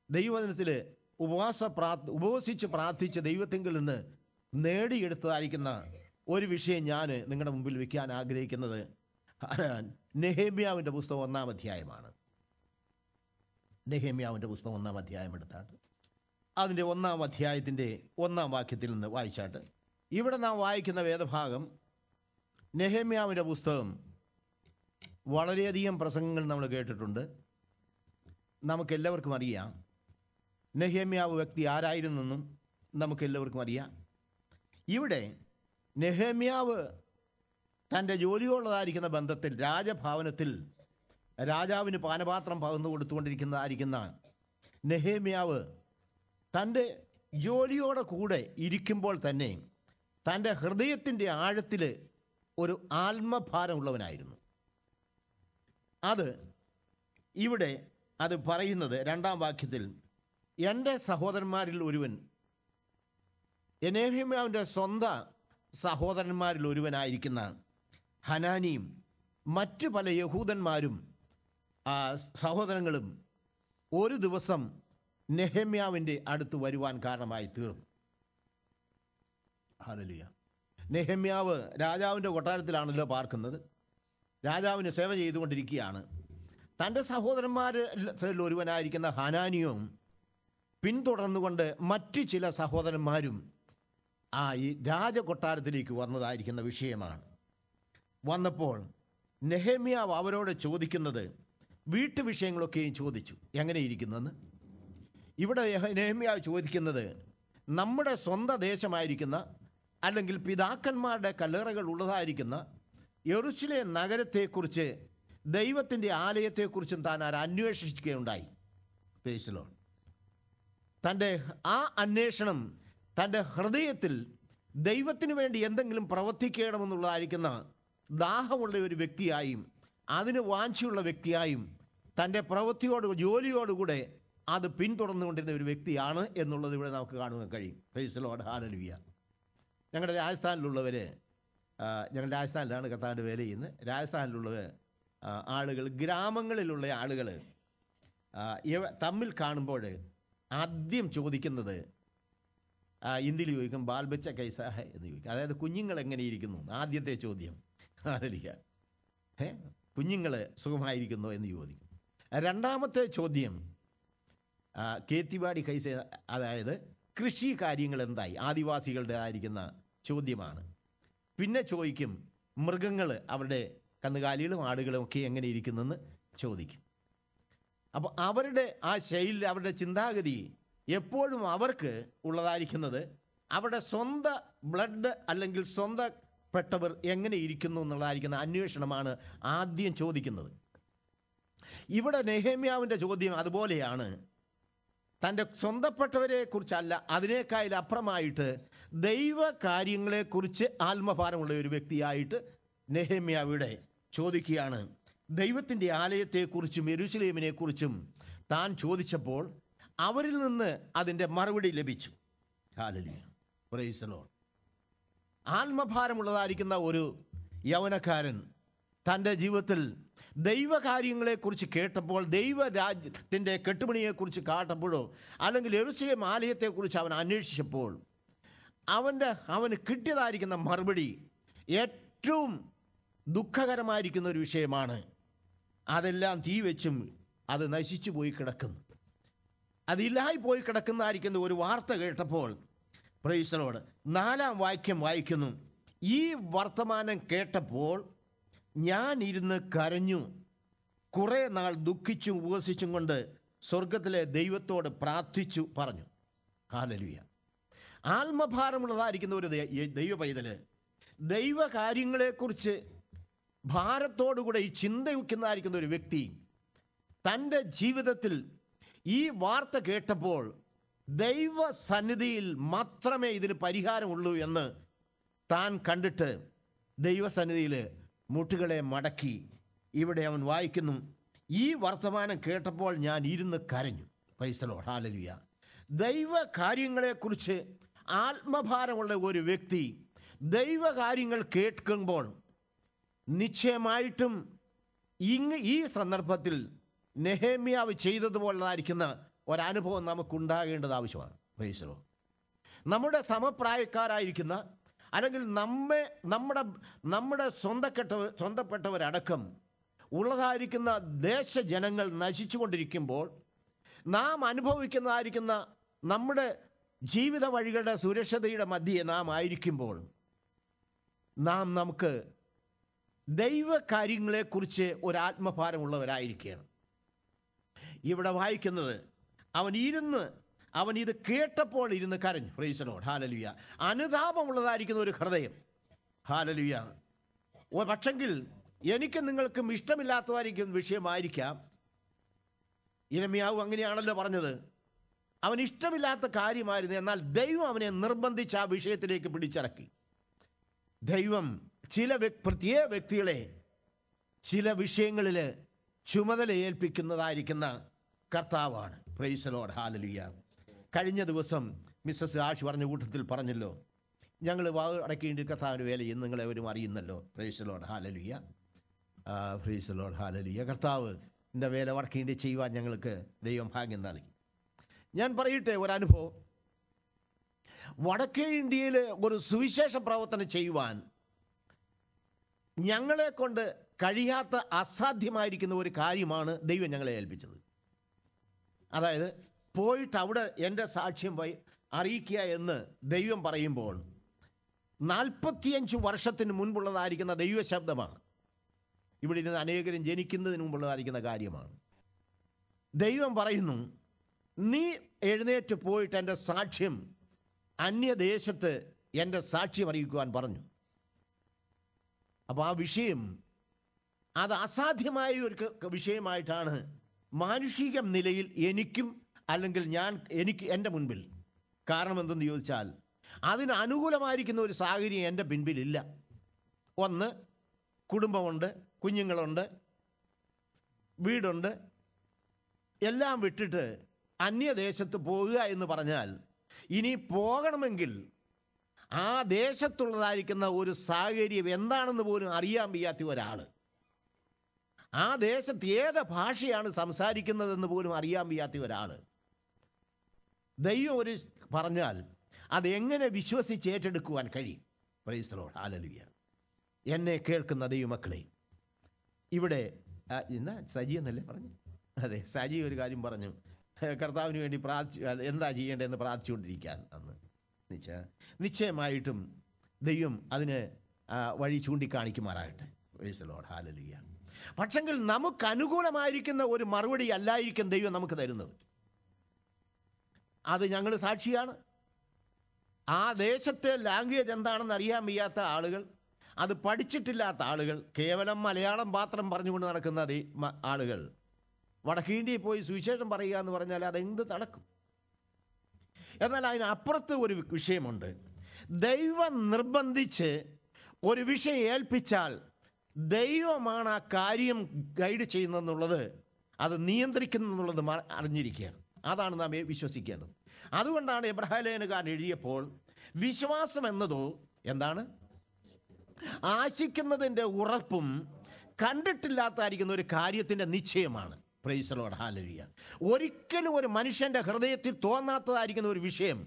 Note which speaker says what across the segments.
Speaker 1: ദൈവദിനത്തിൽ ഉപവാസ പ്രാ ഉപവസിച്ച് പ്രാർത്ഥിച്ച് ദൈവത്തെങ്കിൽ നിന്ന് നേടിയെടുത്തതായിരിക്കുന്ന ഒരു വിഷയം ഞാൻ നിങ്ങളുടെ മുമ്പിൽ വയ്ക്കാൻ ആഗ്രഹിക്കുന്നത് നെഹേമ്യാവിൻ്റെ പുസ്തകം ഒന്നാം അധ്യായമാണ് നെഹേമ്യാവിൻ്റെ പുസ്തകം ഒന്നാം അധ്യായം എടുത്താട്ട് അതിൻ്റെ ഒന്നാം അധ്യായത്തിൻ്റെ ഒന്നാം വാക്യത്തിൽ നിന്ന് വായിച്ചാട്ട് ഇവിടെ നാം വായിക്കുന്ന വേദഭാഗം നെഹേമ്യാവിൻ്റെ പുസ്തകം വളരെയധികം പ്രസംഗങ്ങൾ നമ്മൾ കേട്ടിട്ടുണ്ട് നമുക്കെല്ലാവർക്കും അറിയാം നെഹേമ്യാവ് വ്യക്തി ആരായിരുന്നെന്നും നമുക്കെല്ലാവർക്കും അറിയാം ഇവിടെ നെഹേമ്യാവ് തൻ്റെ ജോലിയോടുള്ളതായിരിക്കുന്ന ബന്ധത്തിൽ രാജഭവനത്തിൽ രാജാവിന് പാനപാത്രം പകർന്നു കൊടുത്തുകൊണ്ടിരിക്കുന്നതായിരിക്കുന്ന നെഹേമ്യാവ് തൻ്റെ ജോലിയോടെ കൂടെ ഇരിക്കുമ്പോൾ തന്നെ തൻ്റെ ഹൃദയത്തിൻ്റെ ആഴത്തിൽ ഒരു ആത്മഭാരമുള്ളവനായിരുന്നു അത് ഇവിടെ അത് പറയുന്നത് രണ്ടാം വാക്യത്തിൽ എൻ്റെ സഹോദരന്മാരിൽ ഒരുവൻ എനേഹ്യമ്യാവിൻ്റെ സ്വന്തം സഹോദരന്മാരിൽ ഒരുവനായിരിക്കുന്ന ഹനാനിയും മറ്റു പല യഹൂദന്മാരും ആ സഹോദരങ്ങളും ഒരു ദിവസം നെഹമ്യാവിൻ്റെ അടുത്ത് വരുവാൻ കാരണമായി തീർന്നു ഹല്ലേലൂയ നെഹമ്യാവ് രാജാവിൻ്റെ കൊട്ടാരത്തിലാണല്ലോ പാർക്കുന്നത് രാജാവിന് സേവ ചെയ്തുകൊണ്ടിരിക്കുകയാണ് തൻ്റെ സഹോദരന്മാരിൽ ഒരുവനായിരിക്കുന്ന ഹനാനിയും പിന്തുടർന്നുകൊണ്ട് മറ്റു ചില സഹോദരന്മാരും ആ ഈ രാജകൊട്ടാരത്തിലേക്ക് വന്നതായിരിക്കുന്ന വിഷയമാണ് വന്നപ്പോൾ നെഹമ്യാവ് അവരോട് ചോദിക്കുന്നത് വീട്ടുവിഷയങ്ങളൊക്കെയും ചോദിച്ചു എങ്ങനെ ഇരിക്കുന്നെന്ന് ഇവിടെ യഹ- നെഹമ്യാവ് ചോദിക്കുന്നത് നമ്മുടെ സ്വന്തം ദേശമായിരിക്കുന്ന അല്ലെങ്കിൽ പിതാക്കന്മാരുടെ കല്ലറകൾ ഉള്ളതായിരിക്കുന്ന യെറുശലേം നഗരത്തെക്കുറിച്ച് ദൈവത്തിൻ്റെ ആലയത്തെക്കുറിച്ചും താൻ ആര് അന്വേഷിക്കുകയുണ്ടായി പേശലോ തൻ്റെ ആ അന്വേഷണം തൻ്റെ ഹൃദയത്തിൽ ദൈവത്തിന് വേണ്ടി എന്തെങ്കിലും പ്രവർത്തിക്കണമെന്നുള്ളതായിരിക്കുന്ന ദാഹമുള്ള ഒരു വ്യക്തിയായും അതിന് വാഞ്ചയുള്ള വ്യക്തിയായും തൻ്റെ പ്രവൃത്തിയോട് ജോലിയോടുകൂടെ അത് പിന്തുടർന്നുകൊണ്ടിരുന്ന ഒരു വ്യക്തിയാണ് എന്നുള്ളത് ഇവിടെ നമുക്ക് കാണുവാൻ കഴിയും പ്രൈസ് ലോഡ് ഹാലലുയ്യ ഞങ്ങളുടെ രാജസ്ഥാനിലുള്ളവർ ഞങ്ങൾ രാജസ്ഥാനിലാണ് കർത്താവിൻ്റെ വേല ചെയ്യുന്നത് രാജസ്ഥാനിലുള്ളവർ ആ, ആളുകൾ ഗ്രാമങ്ങളിലുള്ള ആളുകൾ ആ, ഇവ- തമ്മിൽ കാണുമ്പോൾ ആദ്യം ചോദിക്കുന്നത് ആ, ഹിന്ദിയിൽ ചോദിക്കും ബാൽബച്ച കൈസ ഹെ എന്ന് ചോദിക്കും അതായത് കുഞ്ഞുങ്ങൾ എങ്ങനെ ഇരിക്കുന്നു ആദ്യത്തെ ചോദ്യം ആലോചിക്കുക ഏ കുഞ്ഞുങ്ങൾ സുഖമായിരിക്കുന്നോ എന്ന് ചോദിക്കും രണ്ടാമത്തെ ചോദ്യം ആ, കേത്തിവാടി കൈസ അതായത് കൃഷി കാര്യങ്ങൾ എന്തായി ആദിവാസികളുടെ ആയിരിക്കുന്ന ചോദ്യമാണ് പിന്നെ ചോദിക്കും മൃഗങ്ങൾ അവരുടെ കന്നുകാലികളും ആടുകളും ഒക്കെ എങ്ങനെ ഇരിക്കുന്നെന്ന് ചോദിക്കും അപ്പോൾ അവരുടെ ആ ശൈലി അവരുടെ ചിന്താഗതി എപ്പോഴും അവർക്ക് ഉള്ളതായിരിക്കുന്നത് അവരുടെ സ്വന്തം ബ്ലഡ് അല്ലെങ്കിൽ സ്വന്തപ്പെട്ടവർ എങ്ങനെ ഇരിക്കുന്നു എന്നുള്ളതായിരിക്കുന്ന അന്വേഷണമാണ് ആദ്യം ചോദിക്കുന്നത് ഇവിടെ നെഹേമ്യാവിൻ്റെ ചോദ്യം അതുപോലെയാണ് തൻ്റെ സ്വന്തപ്പെട്ടവരെ കുറിച്ചല്ല അതിനേക്കാൾ അപ്പുറമായിട്ട് ദൈവ കാര്യങ്ങളെക്കുറിച്ച് ആത്മഭാരമുള്ള ഒരു വ്യക്തിയായിട്ട് നെഹമ്യാവിടെ ചോദിക്കുകയാണ് ദൈവത്തിൻ്റെ ആലയത്തെക്കുറിച്ചും യെരുസലേമിനെക്കുറിച്ചും താൻ ചോദിച്ചപ്പോൾ അവരിൽ നിന്ന് അതിൻ്റെ മറുപടി ലഭിച്ചു ഹാലലിയ പ്രൈസലോ ആത്മഭാരമുള്ളതായിരിക്കുന്ന ഒരു യൗവനക്കാരൻ തൻ്റെ ജീവിതത്തിൽ ദൈവകാര്യങ്ങളെക്കുറിച്ച് കേട്ടപ്പോൾ ദൈവരാജ്യത്തിൻ്റെ കെട്ടുപണിയെക്കുറിച്ച് കാട്ടപ്പോഴോ അല്ലെങ്കിൽ എറുസലേം ആലയത്തെക്കുറിച്ച് അവൻ അന്വേഷിച്ചപ്പോൾ അവൻ്റെ അവന് കിട്ടിയതായിരിക്കുന്ന മറുപടി ഏറ്റവും ദുഃഖകരമായിരിക്കുന്ന ഒരു വിഷയമാണ് അതെല്ലാം തീ വെച്ചും അത് നശിച്ചു പോയി കിടക്കുന്നു അതില്ലായി പോയി കിടക്കുന്നതായിരിക്കുന്ന ഒരു വാർത്ത കേട്ടപ്പോൾ പ്രൈസലോട് നാലാം വാക്യം വായിക്കുന്നു ഈ വർത്തമാനം കേട്ടപ്പോൾ ഞാൻ ഇരുന്ന് കരഞ്ഞു കുറേ നാൾ ദുഃഖിച്ചും ഉപവസിച്ചും കൊണ്ട് സ്വർഗത്തിലെ ദൈവത്തോട് പ്രാർത്ഥിച്ചു പറഞ്ഞു ഹാലലുയ ആത്മഭാരമുള്ളതായിരിക്കുന്ന ഒരു ദൈ- ദൈവ പൈതല് ദൈവകാര്യങ്ങളെക്കുറിച്ച് ഭാരത്തോടുകൂടെ ഈ ചിന്തവയ്ക്കുന്നതായിരിക്കുന്ന ഒരു വ്യക്തി തൻ്റെ ജീവിതത്തിൽ ഈ വാർത്ത കേട്ടപ്പോൾ ദൈവസന്നിധിയിൽ മാത്രമേ ഇതിന് പരിഹാരമുള്ളൂ എന്ന് താൻ കണ്ടിട്ട് ദൈവസന്നിധിയിൽ മുട്ടുകളെ മടക്കി ഇവിടെ അവൻ വായിക്കുന്നു ഈ വർത്തമാനം കേട്ടപ്പോൾ ഞാൻ ഇരുന്ന് കരഞ്ഞു പൈസലോ ഹാലലിയ ദൈവ കാര്യങ്ങളെക്കുറിച്ച് ആത്മഭാരമുള്ള ഒരു വ്യക്തി ദൈവകാര്യങ്ങൾ കേൾക്കുമ്പോൾ നിശ്ചയമായിട്ടും ഇങ് ഈ സന്ദർഭത്തിൽ നെഹേമ്യാവ് ചെയ്തതുപോലതായിരിക്കുന്ന ഒരനുഭവം നമുക്കുണ്ടാകേണ്ടത് ആവശ്യമാണ് പ്രൈസലോ നമ്മുടെ സമപ്രായക്കാരായിരിക്കുന്ന അല്ലെങ്കിൽ നമ്മെ നമ്മുടെ നമ്മുടെ സ്വന്തക്കെട്ട സ്വന്തപ്പെട്ടവരടക്കം ഉള്ളതായിരിക്കുന്ന ദേശജനങ്ങൾ നശിച്ചുകൊണ്ടിരിക്കുമ്പോൾ നാം അനുഭവിക്കുന്നതായിരിക്കുന്ന നമ്മുടെ ജീവിത വഴികളുടെ സുരക്ഷതയുടെ മധ്യേ നാം ആയിരിക്കുമ്പോൾ നാം നമുക്ക് ദൈവകാര്യങ്ങളെക്കുറിച്ച് ഒരാത്മഭാരമുള്ളവരായിരിക്കുകയാണ് ഇവിടെ വായിക്കുന്നത് അവൻ ഇരുന്ന് അവൻ ഇത് കേട്ടപ്പോൾ ഇരുന്ന് കരഞ്ഞു ഫ്രൈസലോട് ഹാലലുയ അനുതാപമുള്ളതായിരിക്കുന്ന ഒരു ഹൃദയം ഹാലലുയ ഓ പക്ഷെങ്കിൽ എനിക്ക് നിങ്ങൾക്കും ഇഷ്ടമില്ലാത്തതായിരിക്കും വിഷയമായിരിക്കാം ഇരമ്യാവും അങ്ങനെയാണല്ലോ പറഞ്ഞത് അവൻ ഇഷ്ടമില്ലാത്ത കാര്യമായിരുന്നു എന്നാൽ ദൈവം അവനെ നിർബന്ധിച്ച് ആ വിഷയത്തിലേക്ക് പിടിച്ചിറക്കി ദൈവം ചില വ്യക്- പ്രത്യേക വ്യക്തികളെ ചില വിഷയങ്ങളിൽ ചുമതല ഏൽപ്പിക്കുന്നതായിരിക്കുന്ന കർത്താവാണ് പ്രൈസലോട് ഹാലലുയ കഴിഞ്ഞ ദിവസം മിസ്സസ് ആഷ് പറഞ്ഞ കൂട്ടത്തിൽ പറഞ്ഞല്ലോ ഞങ്ങൾ അടക്കേണ്ടി കർത്താവിൻ്റെ വേല എന്ന് നിങ്ങളെവരും അറിയുന്നല്ലോ പ്രൈസലോട് ഹാലലുയ ഫ്രീസലോട് ഹാലലിയ കർത്താവ് എൻ്റെ വേല വർക്കേണ്ടി ചെയ്യുവാൻ ഞങ്ങൾക്ക് ദൈവം ഭാഗ്യം നൽകി ഞാൻ പറയട്ടെ ഒരനുഭവം വടക്കേ ഇന്ത്യയിൽ ഒരു സുവിശേഷ പ്രവർത്തനം ചെയ്യുവാൻ ഞങ്ങളെ കൊണ്ട് കഴിയാത്ത അസാധ്യമായിരിക്കുന്ന ഒരു കാര്യമാണ് ദൈവം ഞങ്ങളെ ഏൽപ്പിച്ചത് അതായത് പോയിട്ട് അവിടെ എൻ്റെ സാക്ഷ്യം വൈ അറിയിക്കുക എന്ന് ദൈവം പറയുമ്പോൾ നാൽപ്പത്തിയഞ്ച് വർഷത്തിന് മുൻപുള്ളതായിരിക്കുന്ന ദൈവശബ്ദമാണ് ഇവിടെ ഇരുന്ന് അനേകരും ജനിക്കുന്നതിന് മുമ്പുള്ളതായിരിക്കുന്ന കാര്യമാണ് ദൈവം പറയുന്നു നീ എഴുന്നേറ്റ് പോയിട്ട് എൻ്റെ സാക്ഷ്യം അന്യദേശത്ത് എൻ്റെ സാക്ഷ്യം അറിയിക്കുവാൻ പറഞ്ഞു അപ്പോൾ ആ വിഷയം അത് അസാധ്യമായ ഒരു ക- വിഷയമായിട്ടാണ് മാനുഷിക നിലയിൽ എനിക്കും അല്ലെങ്കിൽ ഞാൻ എനിക്ക് എൻ്റെ മുൻപിൽ കാരണം എന്തെന്ന് ചോദിച്ചാൽ അതിന് അനുകൂലമായിരിക്കുന്ന ഒരു സാഹചര്യം എൻ്റെ പിൻപിലില്ല ഒന്ന് കുടുംബമുണ്ട് കുഞ്ഞുങ്ങളുണ്ട് വീടുണ്ട് എല്ലാം വിട്ടിട്ട് അന്യദേശത്ത് പോകുക എന്ന് പറഞ്ഞാൽ ഇനി പോകണമെങ്കിൽ ആ ദേശത്തുള്ളതായിരിക്കുന്ന ഒരു സാഹചര്യം എന്താണെന്ന് പോലും അറിയാൻ വയ്യാത്ത ഒരാൾ ആ ദേശത്ത് ഏത് ഭാഷയാണ് സംസാരിക്കുന്നതെന്ന് പോലും അറിയാൻ വയ്യാത്ത ഒരാൾ ദൈവം ഒരു പറഞ്ഞാൽ അതെങ്ങനെ വിശ്വസിച്ച് ഏറ്റെടുക്കുവാൻ കഴിയും പ്രൈസ്തലോട് ആലലുയ എന്നെ കേൾക്കുന്ന ദൈവമക്കളെ ഇവിടെ ആ, ഇന്ന് സജി എന്നല്ലേ പറഞ്ഞു അതെ സജി ഒരു കാര്യം പറഞ്ഞു കർത്താവിന് വേണ്ടി പ്രാർത്ഥി എന്താ ചെയ്യേണ്ടതെന്ന് പ്രാർത്ഥിച്ചുകൊണ്ടിരിക്കാൻ അന്ന് നിശ്ചയ നിശ്ചയമായിട്ടും ദൈവം അതിന് ആ, വഴി ചൂണ്ടിക്കാണിക്കുമാറാകട്ടെ വയസ്സലോട് ഹാലലുയ്യ പക്ഷെങ്കിൽ നമുക്ക് അനുകൂലമായിരിക്കുന്ന ഒരു മറുപടി അല്ലായിരിക്കും ദൈവം നമുക്ക് തരുന്നത് അത് ഞങ്ങൾ സാക്ഷിയാണ് ആ ദേശത്തെ ലാംഗ്വേജ് എന്താണെന്ന് അറിയാൻ വയ്യാത്ത ആളുകൾ അത് പഠിച്ചിട്ടില്ലാത്ത ആളുകൾ കേവലം മലയാളം മാത്രം പറഞ്ഞുകൊണ്ട് നടക്കുന്ന ദേ- മ- ആളുകൾ വടക്കേന്ത്യയിൽ പോയി സുവിശേഷം പറയുക എന്ന് പറഞ്ഞാൽ അതെന്ത് നടക്കും എന്നാൽ അതിനപ്പുറത്ത് ഒരു വിഷയമുണ്ട് ദൈവം നിർബന്ധിച്ച് ഒരു വിഷയം ഏൽപ്പിച്ചാൽ ദൈവമാണ് ആ കാര്യം ഗൈഡ് ചെയ്യുന്നതെന്നുള്ളത് അത് നിയന്ത്രിക്കുന്നെന്നുള്ളത് മ- അറിഞ്ഞിരിക്കുകയാണ് അതാണ് നാം വിശ്വസിക്കേണ്ടത് അതുകൊണ്ടാണ് എബ്രഹാം ലേഖനകാരൻ എഴുതിയപ്പോൾ വിശ്വാസം എന്നതോ എന്താണ് ആശിക്കുന്നതിൻ്റെ ഉറപ്പും കണ്ടിട്ടില്ലാത്തായിരിക്കുന്ന ഒരു കാര്യത്തിൻ്റെ നിശ്ചയമാണ് പ്രൈസലോട് ഹാലരിയ ഒരിക്കലും ഒരു മനുഷ്യൻ്റെ ഹൃദയത്തിൽ തോന്നാത്തതായിരിക്കുന്ന ഒരു വിഷയം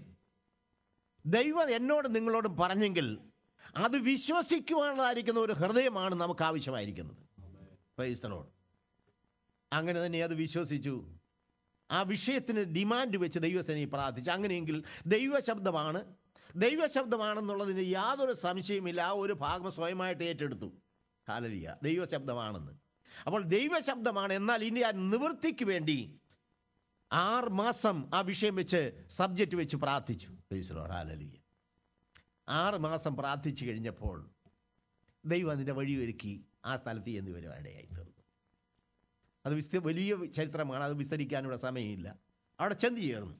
Speaker 1: ദൈവം എന്നോട് നിങ്ങളോടും പറഞ്ഞെങ്കിൽ അത് വിശ്വസിക്കുവാനുള്ളതായിരിക്കുന്ന ഒരു ഹൃദയമാണ് നമുക്ക് ആവശ്യമായിരിക്കുന്നത് പ്രൈസ്തലോട് അങ്ങനെ തന്നെ അത് വിശ്വസിച്ചു ആ വിഷയത്തിന് ഡിമാൻഡ് വെച്ച് ദൈവസേനയെ പ്രാർത്ഥിച്ചു അങ്ങനെയെങ്കിൽ ദൈവശബ്ദമാണ് ദൈവശബ്ദമാണെന്നുള്ളതിന് യാതൊരു സംശയമില്ല ആ ഒരു ഭാഗം സ്വയമായിട്ട് ഏറ്റെടുത്തു ഹാലലിയ ദൈവശബ്ദമാണെന്ന് അപ്പോൾ ദൈവശബ്ദമാണ് എന്നാൽ ഇനി ആ നിവൃത്തിക്ക് വേണ്ടി ആറ് മാസം ആ വിഷയം വെച്ച് സബ്ജക്റ്റ് വെച്ച് പ്രാർത്ഥിച്ചു ദൈവസലോട് ഹാലലിയ ആറ് മാസം പ്രാർത്ഥിച്ചു കഴിഞ്ഞപ്പോൾ ദൈവം അതിൻ്റെ വഴിയൊരുക്കി ആ സ്ഥലത്ത് ചെന്ന് വരുവാനിടയായി തീർന്നു അത് വിസ്ത വലിയ ചരിത്രമാണ് അത് വിസ്തരിക്കാനുള്ള സമയമില്ല അവിടെ ചെന്ന് ചേർന്നു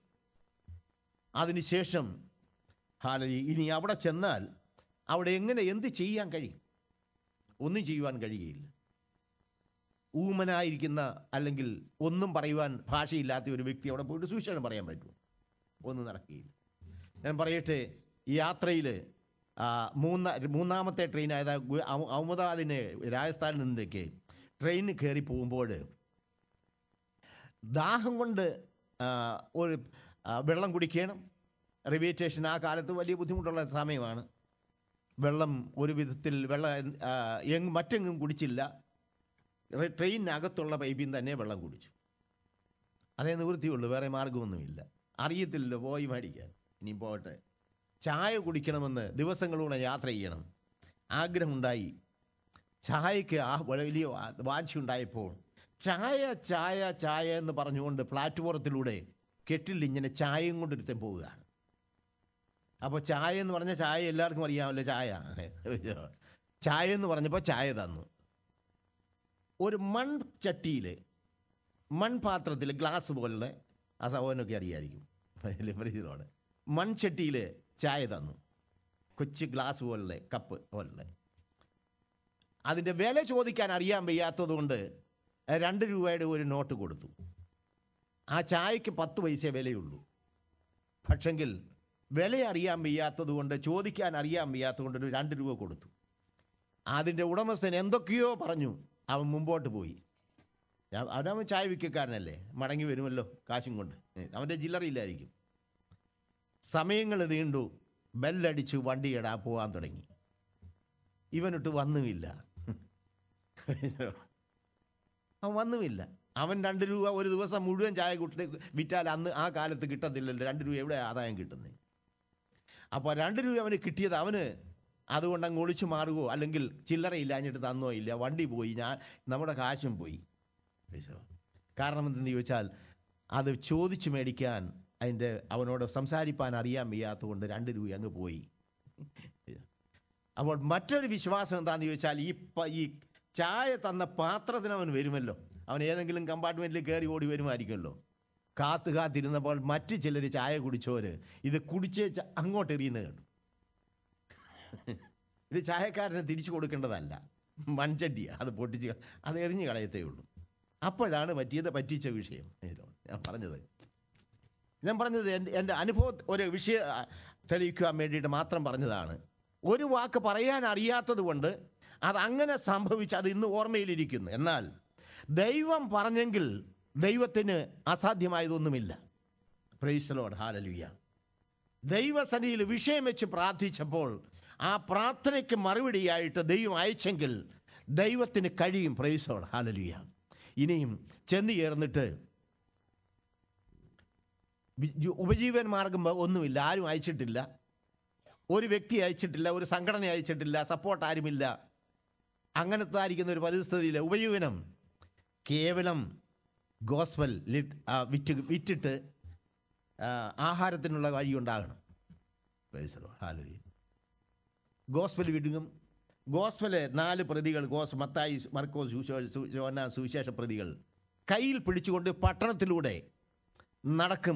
Speaker 1: അതിനുശേഷം ഹാലലി ഇനി അവിടെ ചെന്നാൽ അവിടെ എങ്ങനെ എന്ത് ചെയ്യാൻ കഴിയും ഒന്നും ചെയ്യുവാൻ കഴിയുകയില്ല ഊമനായിരിക്കുന്ന അല്ലെങ്കിൽ ഒന്നും പറയുവാൻ ഭാഷയില്ലാത്ത ഒരു വ്യക്തി അവിടെ പോയിട്ട് സുവിശേഷം പറയാൻ പറ്റുമോ ഒന്നും നടക്കുകയില്ല ഞാൻ പറയട്ടെ ഈ യാത്രയിൽ മൂന്ന മൂന്നാമത്തെ ട്രെയിൻ അതായത് ഗു- അഹ് അഹമ്മദാബാദിന് രാജസ്ഥാനിൽ നിന്നൊക്കെ ട്രെയിൻ കയറി പോകുമ്പോൾ ദാഹം കൊണ്ട് ആ, ഒരു ആ, വെള്ളം കുടിക്കണം റിവേറ്റേഷൻ ആ കാലത്ത് വലിയ ബുദ്ധിമുട്ടുള്ള സമയമാണ് വെള്ളം ഒരു വിധത്തിൽ വെള്ളം ആ, എങ് മറ്റെങ്ങും കുടിച്ചില്ല റെ- ട്രെയിനിനകത്തുള്ള പൈപ്പിൽ നിന്ന് തന്നെ വെള്ളം കുടിച്ചു അതേ നിവൃത്തിയുള്ളൂ വേറെ മാർഗമൊന്നുമില്ല അറിയത്തില്ലല്ലോ പോയി മേടിക്കാൻ ഇനി പോട്ടെ ചായ കുടിക്കണമെന്ന് ദിവസങ്ങളൂടെ യാത്ര ചെയ്യണം ആഗ്രഹമുണ്ടായി ചായക്ക് ആ വലിയ വാഞ്ചയുണ്ടായപ്പോൾ ചായ ചായ ചായ എന്ന് പറഞ്ഞുകൊണ്ട് പ്ലാറ്റ്ഫോറത്തിലൂടെ കെട്ടിൽ ഇങ്ങനെ ചായയും കൊണ്ടൊരുത്തൻ പോവുകയാണ് അപ്പോൾ ചായ എന്ന് പറഞ്ഞ ചായ എല്ലാവർക്കും അറിയാമല്ലോ ചായ ചായ എന്ന് പറഞ്ഞപ്പോൾ ചായ തന്നു ഒരു മൺചട്ടിയിൽ മൺപാത്രത്തിൽ ഗ്ലാസ് പോലുള്ള ആ സഹോദരനൊക്കെ അറിയായിരിക്കും ഫ്രിഡ്ജിലോട് മൺചട്ടിയിൽ ചായ തന്നു കൊച്ചു ഗ്ലാസ് പോലുള്ള കപ്പ് പോലുള്ള അതിൻ്റെ വില ചോദിക്കാൻ അറിയാൻ വയ്യാത്തത് കൊണ്ട് രണ്ട് രൂപയുടെ ഒരു നോട്ട് കൊടുത്തു ആ ചായക്ക് പത്ത് പൈസ വിലയുള്ളൂ പക്ഷെങ്കിൽ വില അറിയാൻ വയ്യാത്തത് കൊണ്ട് ചോദിക്കാൻ അറിയാൻ വയ്യാത്തത് കൊണ്ട് ഒരു രണ്ട് രൂപ കൊടുത്തു അതിൻ്റെ ഉടമസ്ഥൻ എന്തൊക്കെയോ പറഞ്ഞു അവൻ മുമ്പോട്ട് പോയി ഞാൻ അവനവൻ ചായ വിൽക്കക്കാരനല്ലേ മടങ്ങി വരുമല്ലോ കാശും കൊണ്ട് ഏ, അവൻ്റെ ചില്ലറയില്ലായിരിക്കും സമയങ്ങൾ നീണ്ടു ബെല്ലടിച്ചു വണ്ടിയിടാൻ പോകാൻ തുടങ്ങി ഇവനിട്ട് വന്നുമില്ല അവൻ വന്നുമില്ല അവൻ രണ്ട് രൂപ ഒരു ദിവസം മുഴുവൻ ചായ കുട്ടി വിറ്റാൽ അന്ന് ആ കാലത്ത് കിട്ടത്തില്ലല്ലോ രണ്ട് രൂപ എവിടെ ആദായം കിട്ടുന്നത് അപ്പോൾ രണ്ട് രൂപ അവന് കിട്ടിയത് അവന് അതുകൊണ്ട് അങ്ങ് ഒളിച്ചു മാറുകയോ അല്ലെങ്കിൽ ചില്ലറ ഇല്ലാഞ്ഞിട്ട് തന്നോ ഇല്ല വണ്ടി പോയി ഞാൻ നമ്മുടെ കാശും പോയി മനസ്സിലോ? കാരണം എന്തെന്ന് ചോദിച്ചാൽ അത് ചോദിച്ചു മേടിക്കാൻ അതിൻ്റെ അവനോട് സംസാരിപ്പാൻ അറിയാൻ വയ്യാത്തതുകൊണ്ട് രണ്ട് രൂപ അങ്ങ് പോയി അപ്പോൾ മറ്റൊരു വിശ്വാസം എന്താണെന്ന് ചോദിച്ചാൽ ഈ പ- ഈ ചായ തന്ന പാത്രത്തിന് അവൻ വരുമല്ലോ അവൻ ഏതെങ്കിലും കമ്പാർട്ട്മെൻറ്റിൽ കയറി ഓടി വരുമായിരിക്കുമല്ലോ കാത്തു കാത്തിരുന്നപ്പോൾ മറ്റു ചിലർ ചായ കുടിച്ചവര് ഇത് കുടിച്ചേ ച- അങ്ങോട്ട് എറിയുന്നത് കണ്ടു ഇത് ചായക്കാരന് തിരിച്ചു കൊടുക്കേണ്ടതല്ല മൺചട്ടിയാണ് അത് പൊട്ടിച്ച് കള- അത് എറിഞ്ഞ് കളയത്തേ ഉള്ളൂ അപ്പോഴാണ് പറ്റിയത് പറ്റിച്ച വിഷയം ഇതിനോട് ഞാൻ പറഞ്ഞത് ഞാൻ പറഞ്ഞത് എൻ്റെ എൻ്റെ അനുഭവം ഒരു വിഷയം ആ, തെളിയിക്കുവാൻ വേണ്ടിയിട്ട് മാത്രം പറഞ്ഞതാണ് ഒരു വാക്ക് പറയാൻ അറിയാത്തത് കൊണ്ട് അത് അങ്ങനെ സംഭവിച്ച് അത് ഇന്ന് ഓർമ്മയിലിരിക്കുന്നു എന്നാൽ ദൈവം പറഞ്ഞെങ്കിൽ ദൈവത്തിന് അസാധ്യമായതൊന്നുമില്ല പ്രൈസലോട് ഹാലലുയ്യ ദൈവസന്നിധിയിൽ വിഷയം വെച്ച് പ്രാർത്ഥിച്ചപ്പോൾ ആ പ്രാർത്ഥനയ്ക്ക് മറുപടിയായിട്ട് ദൈവം അയച്ചെങ്കിൽ ദൈവത്തിന് കഴിയും പ്രൈസോട് ഹാലലുയ്യ ഇനിയും ചെന്ന് ചേർന്നിട്ട് വി- ജു- ഉപജീവന മാർഗം വ- ഒന്നുമില്ല ആരും അയച്ചിട്ടില്ല ഒരു വ്യക്തി അയച്ചിട്ടില്ല ഒരു സംഘടന അയച്ചിട്ടില്ല സപ്പോർട്ട് ആരുമില്ല അങ്ങനത്തെ ആയിരിക്കുന്ന ഒരു പരിസ്ഥിതിയിൽ ഉപജീവനം കേവലം ഗോസ്പൽ ലിറ്റ് ആ, വിറ്റ് വിറ്റിട്ട് ആ, ആഹാരത്തിനുള്ള വഴി ഉണ്ടാകണം ഹാലരി ഗോസ്പൽ വിടുങ്ങും ഗോസ്പല് നാല് പ്രതികൾ ഗോസ് മത്തായി മർക്കോസ് സുവിശേഷ- സു- യോഹന്നാൻ സുവിശേഷ പ്രതികൾ കയ്യിൽ പിടിച്ചുകൊണ്ട് പട്ടണത്തിലൂടെ നടക്കും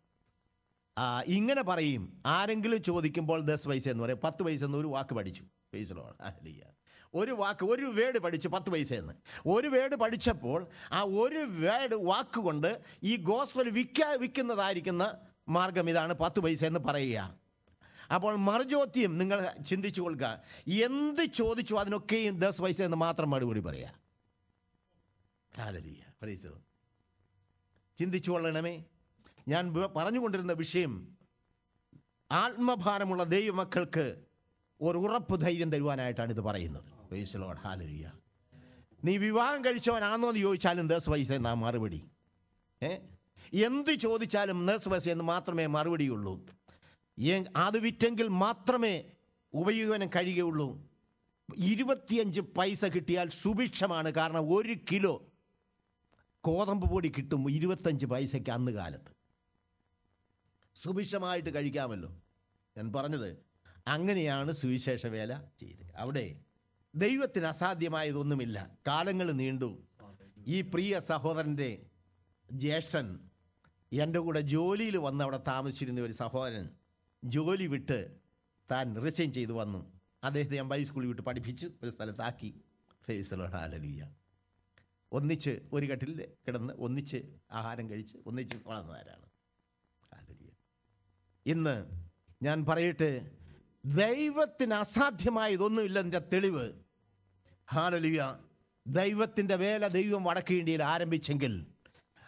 Speaker 1: ആ, ഇങ്ങനെ പറയും ആരെങ്കിലും ചോദിക്കുമ്പോൾ ദസ് പൈസ എന്ന് പറയും പത്ത് പൈസ എന്ന് ഒരു വാക്ക് പഠിച്ചു പൈസലോ ഒരു വാക്ക് ഒരു വേഡ് പഠിച്ചു പത്ത് പൈസ എന്ന് ഒരു വേഡ് പഠിച്ചപ്പോൾ ആ ഒരു വേഡ് വാക്ക് കൊണ്ട് ഈ ഗോസ്പൽ വിൽക്കാ വിൽക്കുന്നതായിരിക്കുന്ന മാർഗം ഇതാണ് പത്ത് പൈസ എന്ന് പറയുക അപ്പോൾ മറുചോദ്യം നിങ്ങൾ ചിന്തിച്ചു കൊള്ളുക എന്ത് ചോദിച്ചു അതിനൊക്കെയും ദസ് പൈസ എന്ന് മാത്രം മറുപടി പറയുക ഹാലലിയ പ്രൈസ് ദി ലോർഡ്. ചിന്തിച്ചു കൊള്ളണമേ ഞാൻ വ- പറഞ്ഞുകൊണ്ടിരുന്ന വിഷയം ആത്മഭാരമുള്ള ദൈവമക്കൾക്ക് ഒരു ഉറപ്പ് ധൈര്യം തരുവാനായിട്ടാണ് ഇത് പറയുന്നത് പ്രൈസ് ദി ലോർഡ്. ഹാലലിയ നീ വിവാഹം കഴിച്ചവനാണോ എന്ന് ചോദിച്ചാലും ദസ് പൈസ എന്നാ മറുപടി ഏ എന്ത് ചോദിച്ചാലും നേഴ്സ് പൈസ എന്ന് മാത്രമേ മറുപടിയുള്ളൂ ഏ- അത് വിറ്റെങ്കിൽ മാത്രമേ ഉപജീവനം കഴിയുകയുള്ളൂ ഇരുപത്തിയഞ്ച് പൈസ കിട്ടിയാൽ സുഭിക്ഷമാണ് കാരണം ഒരു കിലോ കോതമ്പ് പൊടി കിട്ടും ഇരുപത്തഞ്ച് പൈസയ്ക്ക് അന്ന് കാലത്ത് സുഭിക്ഷമായിട്ട് കഴിക്കാമല്ലോ ഞാൻ പറഞ്ഞത് അങ്ങനെയാണ് സുവിശേഷ വേല ചെയ്തത് അവിടെ ദൈവത്തിന് അസാധ്യമായതൊന്നുമില്ല കാലങ്ങൾ നീണ്ടു ഈ പ്രിയ സഹോദരൻ്റെ ജ്യേഷ്ഠൻ എൻ്റെ കൂടെ ജോലിയിൽ വന്ന് അവിടെ താമസിച്ചിരുന്ന ഒരു സഹോദരൻ ജോലി വിട്ട് താൻ റിസൈൻ ചെയ്തു വന്നു അദ്ദേഹത്തെ ഞാൻ ബൈ സ്കൂളിൽ വിട്ട് പഠിപ്പിച്ച് ഒരു സ്ഥലത്താക്കി ഫേസലോടാലലിയ ഒന്നിച്ച് ഒരു കട്ടിൽ കിടന്ന് ഒന്നിച്ച് ആഹാരം കഴിച്ച് ഒന്നിച്ച് വളർന്നവരാണ് ഹല്ലേലൂയ. ഇന്ന് ഞാൻ പറയട്ടെ ദൈവത്തിന് അസാധ്യമായതൊന്നുമില്ലതിൻ്റെ തെളിവ് ഹാലലിയ ദൈവത്തിൻ്റെ വേല ദൈവം വടക്കേ ഇന്ത്യയിൽ ആരംഭിച്ചെങ്കിൽ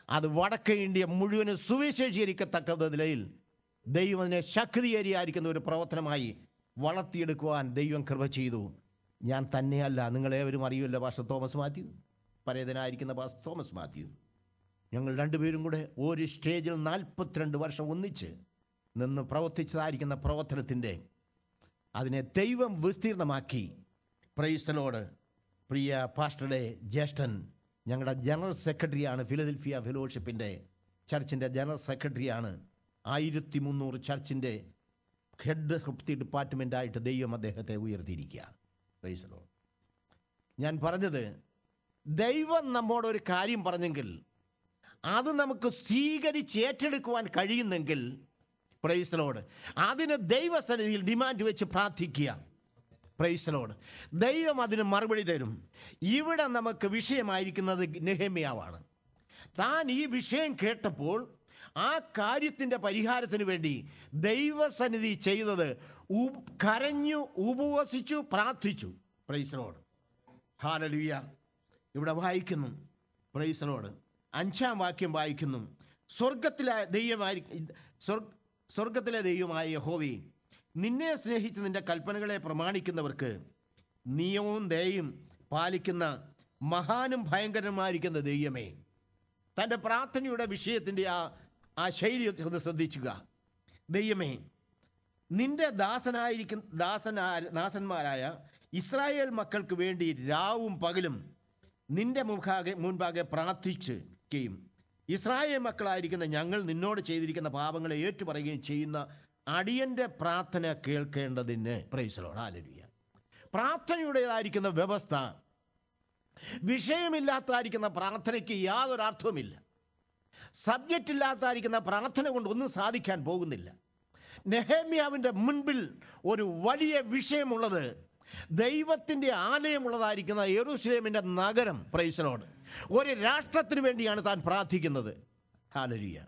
Speaker 1: അത് വടക്കേ ഇന്ത്യ മുഴുവനും സുവിശേഷീകരിക്കത്തക്ക നിലയിൽ ദൈവം അതിനെ ശക്തിയേരിയായിരിക്കുന്ന ഒരു പ്രവർത്തനമായി വളർത്തിയെടുക്കുവാൻ ദൈവം കൃപ ചെയ്തു ഞാൻ തന്നെയല്ല നിങ്ങളേവരും അറിയുമല്ലോ പാസ്റ്റർ തോമസ് മാത്യു പരേതനായിരിക്കുന്ന പാസ്റ്റർ തോമസ് മാത്യു ഞങ്ങൾ രണ്ടുപേരും കൂടെ ഒരു സ്റ്റേജിൽ നാൽപ്പത്തിരണ്ട് വർഷം ഒന്നിച്ച് നിന്ന് പ്രവർത്തിച്ചതായിരിക്കുന്ന പ്രവർത്തനത്തിൻ്റെ അതിനെ ദൈവം വിസ്തീർണമാക്കി പ്രൈസ്തലോട് പ്രിയ പാസ്റ്ററുടെ ജ്യേഷ്ഠൻ ഞങ്ങളുടെ ജനറൽ സെക്രട്ടറിയാണ് ഫിലദൽഫിയ ഫെലോഷിപ്പിൻ്റെ ചർച്ചിൻ്റെ ജനറൽ സെക്രട്ടറിയാണ് ആയിരത്തി മുന്നൂറ് ചർച്ചിൻ്റെ ഹെഡ് ഓഫ് ദി ഡിപ്പാർട്ട്മെൻറ്റായിട്ട് ദൈവം അദ്ദേഹത്തെ ഉയർത്തിയിരിക്കുകയാണ് പ്രൈസ്തലോ ഞാൻ പറഞ്ഞത് ദൈവം നമ്മോട് ഒരു കാര്യം പറഞ്ഞെങ്കിൽ അത് നമുക്ക് സ്വീകരിച്ച് ഏറ്റെടുക്കുവാൻ കഴിയുന്നെങ്കിൽ പ്രൈസലോട് അതിന് ദൈവസന്നിധിയിൽ ഡിമാൻഡ് വെച്ച് പ്രാർത്ഥിക്കുക പ്രൈസലോട് ദൈവം അതിന് മറുപടി തരും ഇവിടെ നമുക്ക് വിഷയമായിരിക്കുന്നത് നെഹമ്യാവാണ് താൻ ഈ വിഷയം കേട്ടപ്പോൾ ആ കാര്യത്തിൻ്റെ പരിഹാരത്തിന് വേണ്ടി ദൈവസന്നിധി ചെയ്തത് ഉ- കരഞ്ഞു ഉപവസിച്ചു പ്രാർത്ഥിച്ചു പ്രൈസലോട് ഹാലലുയ ഇവിടെ വായിക്കുന്നു പ്രൈസലോട് അഞ്ചാം വാക്യം വായിക്കുന്നു സ്വർഗത്തിലെ ദൈവമായി സ്വർഗ സ്വർഗത്തിലെ ദൈവമായ യഹോവേ നിന്നെ സ്നേഹിച്ച് നിന്റെ കൽപ്പനകളെ പ്രമാണിക്കുന്നവർക്ക് നിയമവും ദയയും പാലിക്കുന്ന മഹാനും ഭയങ്കരമായിരിക്കുന്ന ദൈവമേ തൻ്റെ പ്രാർത്ഥനയുടെ വിഷയത്തിൻ്റെ ആ ആ ശൈലി ഒന്ന് ശ്രദ്ധിക്കുക ദൈവമേ നിന്റെ ദാസനായിരിക്കും ദാസനാ ദാസന്മാരായ ഇസ്രായേൽ മക്കൾക്ക് വേണ്ടി രാവും പകലും നിന്റെ മുഖാകെ മുൻപാകെ പ്രാർത്ഥിക്കുകയും ഇസ്രായേൽ മക്കളായിരിക്കുന്ന ഞങ്ങൾ നിന്നോട് ചെയ്തിരിക്കുന്ന പാപങ്ങളെ ഏറ്റുപറയുകയും ചെയ്യുന്ന അടിയൻ്റെ പ്രാർത്ഥന കേൾക്കേണ്ടതിന് പ്രൈസലോട് ആലരിയ പ്രാർത്ഥനയുടേതായിരിക്കുന്ന വ്യവസ്ഥ വിഷയമില്ലാത്തതായിരിക്കുന്ന പ്രാർത്ഥനയ്ക്ക് യാതൊരു അർത്ഥവുമില്ല സബ്ജക്റ്റ് ഇല്ലാത്തതായിരിക്കുന്ന പ്രാർത്ഥന കൊണ്ട് ഒന്നും സാധിക്കാൻ പോകുന്നില്ല നെഹമ്യാവിൻ്റെ മുൻപിൽ ഒരു വലിയ വിഷയമുള്ളത് ദൈവത്തിൻ്റെ ആലയമുള്ളതായിരിക്കുന്ന യെറൂസലേമിൻ്റെ നഗരം പ്രൈസലോട് ഒരു രാഷ്ട്രത്തിന് വേണ്ടിയാണ് താൻ പ്രാർത്ഥിക്കുന്നത് ഹാലരിയ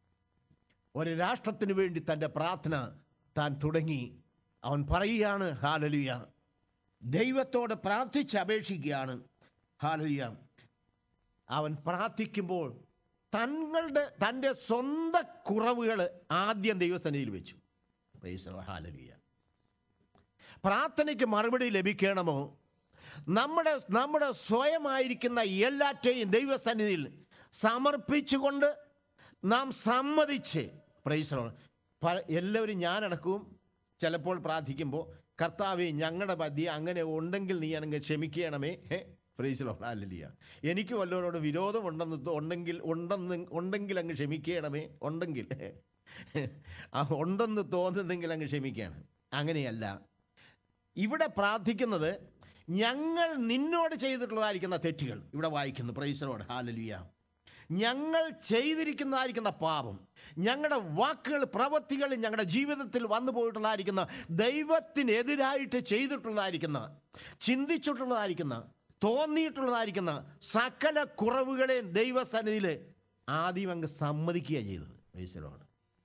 Speaker 1: ഒരു രാഷ്ട്രത്തിന് വേണ്ടി തൻ്റെ പ്രാർത്ഥന താൻ തുടങ്ങി അവൻ പറയുകയാണ് ഹാലലിയ ദൈവത്തോട് പ്രാർത്ഥിച്ച് അപേക്ഷിക്കുകയാണ് ഹാലലിയ അവൻ പ്രാർത്ഥിക്കുമ്പോൾ തങ്ങളുടെ തൻ്റെ സ്വന്തം കുറവുകൾ ആദ്യം ദൈവസന്നിധിയിൽ വെച്ചു Praise the Lord. Hallelujah. പ്രാർത്ഥനയ്ക്ക് മറുപടി ലഭിക്കണമോ നമ്മുടെ നമ്മുടെ സ്വയമായിരിക്കുന്ന എല്ലാറ്റെയും ദൈവസന്നിധിയിൽ സമർപ്പിച്ചുകൊണ്ട് നാം സമ്മതിച്ച് പ്രൈസറോ എല്ലാവരും ഞാനടക്കവും ചിലപ്പോൾ പ്രാർത്ഥിക്കുമ്പോൾ കർത്താവെ ഞങ്ങളുടെ മധ്യ അങ്ങനെ ഉണ്ടെങ്കിൽ നീ അങ്ങ് ക്ഷമിക്കണമേ ഫ്രീസിലോ അല്ലല്ല എനിക്ക് വല്ലവരോട് വിരോധം ഉണ്ടെന്ന് തോ- ഉണ്ടെങ്കിൽ ഉണ്ടെന്ന് ഉണ്ടെങ്കിൽ അങ്ങ് ക്ഷമിക്കണമേ ഉണ്ടെങ്കിൽ ആ ഉണ്ടെന്ന് തോന്നുന്നെങ്കിൽ അങ്ങ് ക്ഷമിക്കണം അങ്ങനെയല്ല ഇവിടെ പ്രാർത്ഥിക്കുന്നത് ഞങ്ങൾ നിന്നോട് ചെയ്തിട്ടുള്ളതായിരിക്കുന്ന തെറ്റുകൾ ഇവിടെ വായിക്കുന്നു പ്രൈസറോട് ഹാലലിയ ഞങ്ങൾ ചെയ്തിരിക്കുന്നതായിരിക്കുന്ന പാപം ഞങ്ങളുടെ വാക്കുകൾ പ്രവൃത്തികൾ ഞങ്ങളുടെ ജീവിതത്തിൽ വന്നു പോയിട്ടുള്ളതായിരിക്കുന്ന ദൈവത്തിനെതിരായിട്ട് ചെയ്തിട്ടുള്ളതായിരിക്കുന്ന ചിന്തിച്ചിട്ടുള്ളതായിരിക്കുന്ന തോന്നിയിട്ടുള്ളതായിരിക്കുന്ന സകല കുറവുകളെയും ദൈവസന്നിധിയിൽ ആദ്യം അങ്ങ് സമ്മതിക്കുക ചെയ്തത് പ്രൈസറോട്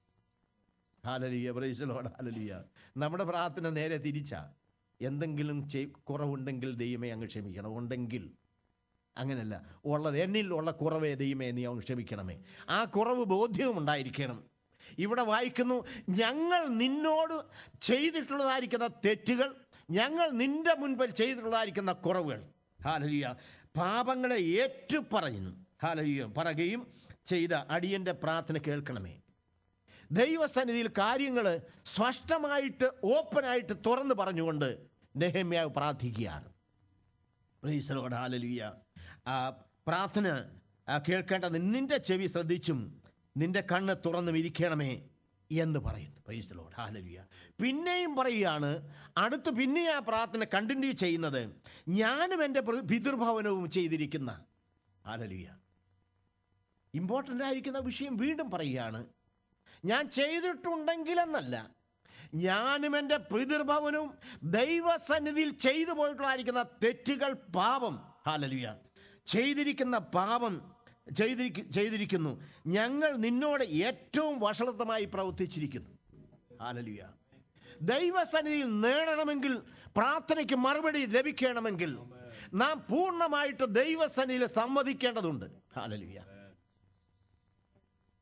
Speaker 1: ഹാലലിയ പ്രൈസലോട് ഹാലലിയ നമ്മുടെ പ്രാർത്ഥന നേരെ തിരിച്ചാ എന്തെങ്കിലും ചെയ് കുറവുണ്ടെങ്കിൽ ദൈവമേ അങ്ങ് ക്ഷമിക്കണം ഉണ്ടെങ്കിൽ അങ്ങനെയല്ല ഉള്ളത് എന്നിൽ ഉള്ള കുറവേ ദൈവമേ നീ അങ്ങ് ക്ഷമിക്കണമേ ആ കുറവ് ബോധ്യവും ഉണ്ടായിരിക്കണം ഇവിടെ വായിക്കുന്നു ഞങ്ങൾ നിന്നോട് ചെയ്തിട്ടുള്ളതായിരിക്കുന്ന തെറ്റുകൾ ഞങ്ങൾ നിന്റെ മുൻപിൽ ചെയ്തിട്ടുള്ളതായിരിക്കുന്ന കുറവുകൾ ഹാലലിയ പാപങ്ങളെ ഏറ്റുപറയുന്നു ഹാലലിയ പറയുകയും ചെയ്ത അടിയൻ്റെ പ്രാർത്ഥന കേൾക്കണമേ ദൈവസന്നിധിയിൽ കാര്യങ്ങൾ സ്പഷ്ടമായിട്ട് ഓപ്പണായിട്ട് തുറന്നു പറഞ്ഞുകൊണ്ട് നെഹമ്യാവ് പ്രാർത്ഥിക്കുകയാണ് പ്രൈസലോട് ഹാലലുയ ആ പ്രാർത്ഥന ആ, കേൾക്കേണ്ടത് നിന്റെ ചെവി ശ്രദ്ധിച്ചും നിന്റെ കണ്ണ് തുറന്നും ഇരിക്കണമേ എന്ന് പറയുന്നു പ്രൈസലോട് ഹാലലുയ പിന്നെയും പറയുകയാണ് അടുത്ത് പിന്നെ ആ പ്രാർത്ഥന കണ്ടിന്യൂ ചെയ്യുന്നത് ഞാനും എൻ്റെ പ്ര- പിതൃഭവനവും ചെയ്തിരിക്കുന്ന ഹാലലുയ ഇമ്പോർട്ടൻ്റ് ആയിരിക്കുന്ന വിഷയം വീണ്ടും പറയുകയാണ് ഞാൻ ചെയ്തിട്ടുണ്ടെങ്കിലെന്നല്ല ഞാനും എൻ്റെ പിതൃഭവനും ദൈവസന്നിധിയിൽ ചെയ്തു പോയിട്ടുള്ളതായിരിക്കുന്ന തെറ്റുകൾ പാപം ഹാലലിയ ചെയ്തിരിക്കുന്ന പാപം ചെയ്തിരിക്ക ചെയ്തിരിക്കുന്നു ഞങ്ങൾ നിന്നോട് ഏറ്റവും വഷളത്തമായി പ്രവർത്തിച്ചിരിക്കുന്നു ഹാലലിയ ദൈവസന്നിധിയിൽ നേടണമെങ്കിൽ പ്രാർത്ഥനയ്ക്ക് മറുപടി ലഭിക്കണമെങ്കിൽ നാം പൂർണ്ണമായിട്ട് ദൈവസന്നിധിയിൽ സമ്മതിക്കേണ്ടതുണ്ട് ഹാലലിയ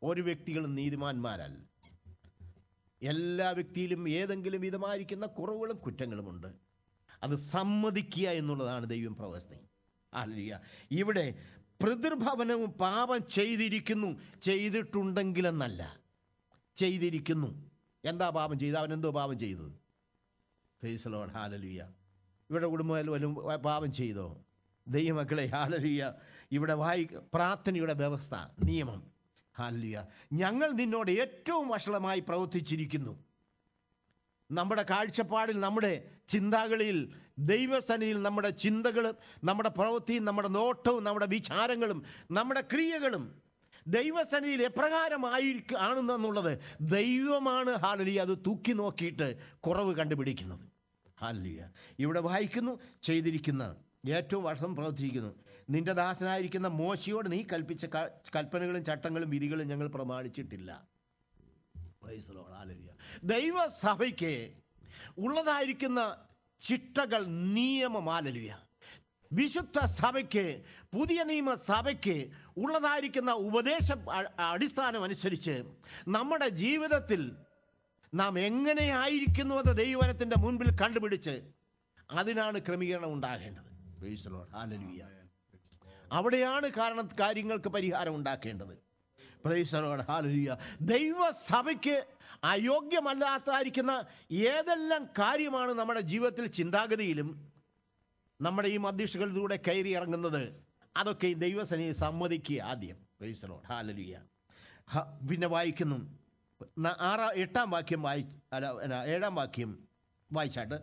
Speaker 1: ഒരു വ്യക്തികളും നീതിമാന്മാരല്ല എല്ലാ വ്യക്തിയിലും ഏതെങ്കിലും വിധമായിരിക്കുന്ന കുറവുകളും കുറ്റങ്ങളുമുണ്ട് അത് സമ്മതിക്കുക എന്നുള്ളതാണ് ദൈവം പ്രവസ്ഥ അല്ല ഇവിടെ പിതൃഭവനവും പാപം ചെയ്തിരിക്കുന്നു ചെയ്തിട്ടുണ്ടെങ്കിലെന്നല്ല ചെയ്തിരിക്കുന്നു എന്താ പാപം ചെയ്ത് അവൻ എന്തോ പാപം ചെയ്തത് ഫേസലോഡ് ഹാലലിയ ഇവിടെ കുടുംബത്തിൽ വല്ലതും പാപം ചെയ്തോ ദൈവമക്കളെ ഹാലലിയ ഇവിടെ വായി പ്രാർത്ഥനയുടെ വ്യവസ്ഥ നിയമം ഹാലലിയ ഞങ്ങൾ നിന്നോട് ഏറ്റവും വഷളമായി പ്രവർത്തിച്ചിരിക്കുന്നു നമ്മുടെ കാഴ്ചപ്പാടിൽ നമ്മുടെ ചിന്താകളിൽ ദൈവസന്നിധിയിൽ നമ്മുടെ ചിന്തകളും നമ്മുടെ പ്രവൃത്തിയും നമ്മുടെ നോട്ടവും നമ്മുടെ വിചാരങ്ങളും നമ്മുടെ ക്രിയകളും ദൈവസന്നിധിയിൽ എപ്രകാരമായിരിക്കും ആണെന്നുള്ളത് ദൈവമാണ് ഹാലലിയ അത് തൂക്കി നോക്കിയിട്ട് കുറവ് കണ്ടുപിടിക്കുന്നത് ഹാലലിയ ഇവിടെ വായിക്കുന്നു ചെയ്തിരിക്കുന്ന ഏറ്റവും വർഷം പ്രവർത്തിച്ചിരിക്കുന്നു നിന്റെ ദാസനായിരിക്കുന്ന മോശയോട് നീ കൽപ്പിച്ച ക- കൽപ്പനകളും ചട്ടങ്ങളും വിധികളും ഞങ്ങൾ പ്രമാണിച്ചിട്ടില്ല Praise the Lord. Hallelujah. ദൈവസഭയ്ക്ക് ഉള്ളതായിരിക്കുന്ന ചിട്ടകൾ നിയമമാലലുയ വിശുദ്ധ സഭയ്ക്ക് പുതിയ നിയമ സഭയ്ക്ക് ഉള്ളതായിരിക്കുന്ന ഉപദേശ അ- അടിസ്ഥാനം അനുസരിച്ച് നമ്മുടെ ജീവിതത്തിൽ നാം എങ്ങനെയായിരിക്കുന്നുവെന്ന് ദൈവവനത്തിൻ്റെ മുൻപിൽ കണ്ടുപിടിച്ച് അതിനാണ് ക്രമീകരണം ഉണ്ടാകേണ്ടത് Praise the Lord. Hallelujah. അവിടെയാണ് കാരണം കാര്യങ്ങൾക്ക് പരിഹാരം ഉണ്ടാക്കേണ്ടത് പ്രൈസറോട് ഹാലലിയ ദൈവസഭയ്ക്ക് അയോഗ്യമല്ലാത്തായിരിക്കുന്ന ഏതെല്ലാം കാര്യമാണ് നമ്മുടെ ജീവിതത്തിൽ ചിന്താഗതിയിലും നമ്മുടെ ഈ മധ്യക്ഷകളിലൂടെ കയറി ഇറങ്ങുന്നത് അതൊക്കെ ഈ ദൈവസനെ സമ്മതിക്കുക ആദ്യം പ്രൈസറോട് ഹാലലിയ ഹ- പിന്നെ വായിക്കുന്നു ന- ആറാ എട്ടാം വാക്യം വായി അല്ല എന്നാ, ഏഴാം വാക്യം വായിച്ചാട്ട്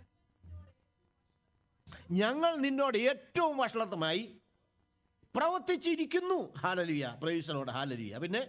Speaker 1: ഞങ്ങൾ നിന്നോട് ഏറ്റവും വഷളത്തമായി പ്രവർത്തിച്ചിരിക്കുന്നു ഹാലലിയ പ്രൈസലോട് ഹാലലിയ പിന്നെ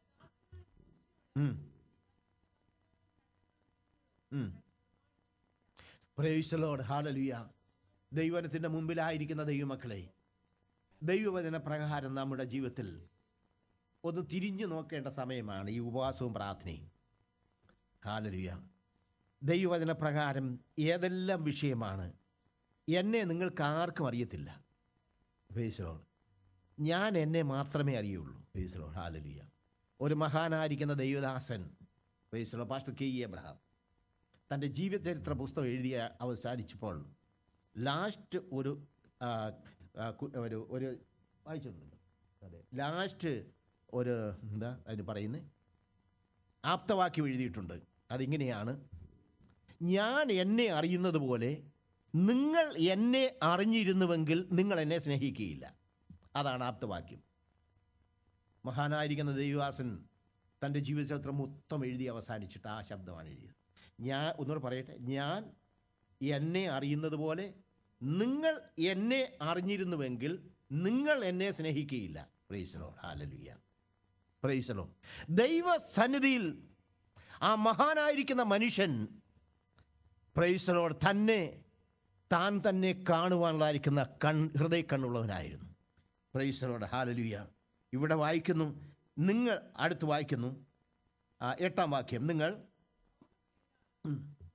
Speaker 1: പ്രൈസലോട് ഹാലലിയ ദൈവനത്തിൻ്റെ മുമ്പിലായിരിക്കുന്ന ദൈവമക്കളെ ദൈവവചന പ്രകാരം നമ്മുടെ ജീവിതത്തിൽ ഒന്ന് തിരിഞ്ഞു നോക്കേണ്ട സമയമാണ് ഈ ഉപവാസവും പ്രാർത്ഥനയും ഹാലലിയ ദൈവവചന പ്രകാരം ഏതെല്ലാം വിഷയമാണ് എന്നെ നിങ്ങൾക്ക് ആർക്കും അറിയത്തില്ല ഫേസലോട് ഞാൻ എന്നെ മാത്രമേ അറിയുള്ളൂ ഫേസലോട് ഹാലലിയ ഒരു മഹാനായിരിക്കുന്ന ദൈവദാസൻ ഫേസലോ പാസ്റ്റർ കെ ഇ എബ്രഹാം തൻ്റെ ജീവചരിത്ര പുസ്തകം എഴുതിയ അവസാനിച്ചപ്പോൾ ലാസ്റ്റ് ഒരു ആ, ആ, കു- ഒരു ഒരു വായിച്ചിട്ടുണ്ട് അതെ ലാസ്റ്റ് ഒരു എന്താ അതിന് പറയുന്നത് ആപ്തവാക്യം എഴുതിയിട്ടുണ്ട് അതിങ്ങനെയാണ് ഞാൻ എന്നെ അറിയുന്നത് പോലെ നിങ്ങൾ എന്നെ അറിഞ്ഞിരുന്നുവെങ്കിൽ നിങ്ങൾ എന്നെ സ്നേഹിക്കുകയില്ല അതാണ് ആപ്തവാക്യം മഹാനായിരിക്കുന്ന ദൈവവാസൻ തൻ്റെ ജീവചരിത്രം മൊത്തം എഴുതി അവസാനിച്ചിട്ട് ആ ശബ്ദമാണ് എഴുതിയത് ഞാൻ ഒന്നുകൂടെ പറയട്ടെ ഞാൻ എന്നെ അറിയുന്നത് പോലെ നിങ്ങൾ എന്നെ അറിഞ്ഞിരുന്നുവെങ്കിൽ നിങ്ങൾ എന്നെ സ്നേഹിക്കുകയില്ല പ്രൈസലോ ഹാലലുയ്യ പ്രൈസലോ ദൈവസന്നിധിയിൽ ആ മഹാനായിരിക്കുന്ന മനുഷ്യൻ പ്രൈസലോട് തന്നെ താൻ തന്നെ കാണുവാനുള്ളതായിരിക്കുന്ന കൺ ഹൃദയ കണ്ണുള്ളവനായിരുന്നു പ്രൈസലോട് ഹാലലുയ ഇവിടെ വായിക്കുന്നു നിങ്ങൾ അടുത്ത് വായിക്കുന്നു ആ, എട്ടാം വാക്യം നിങ്ങൾ ഉം.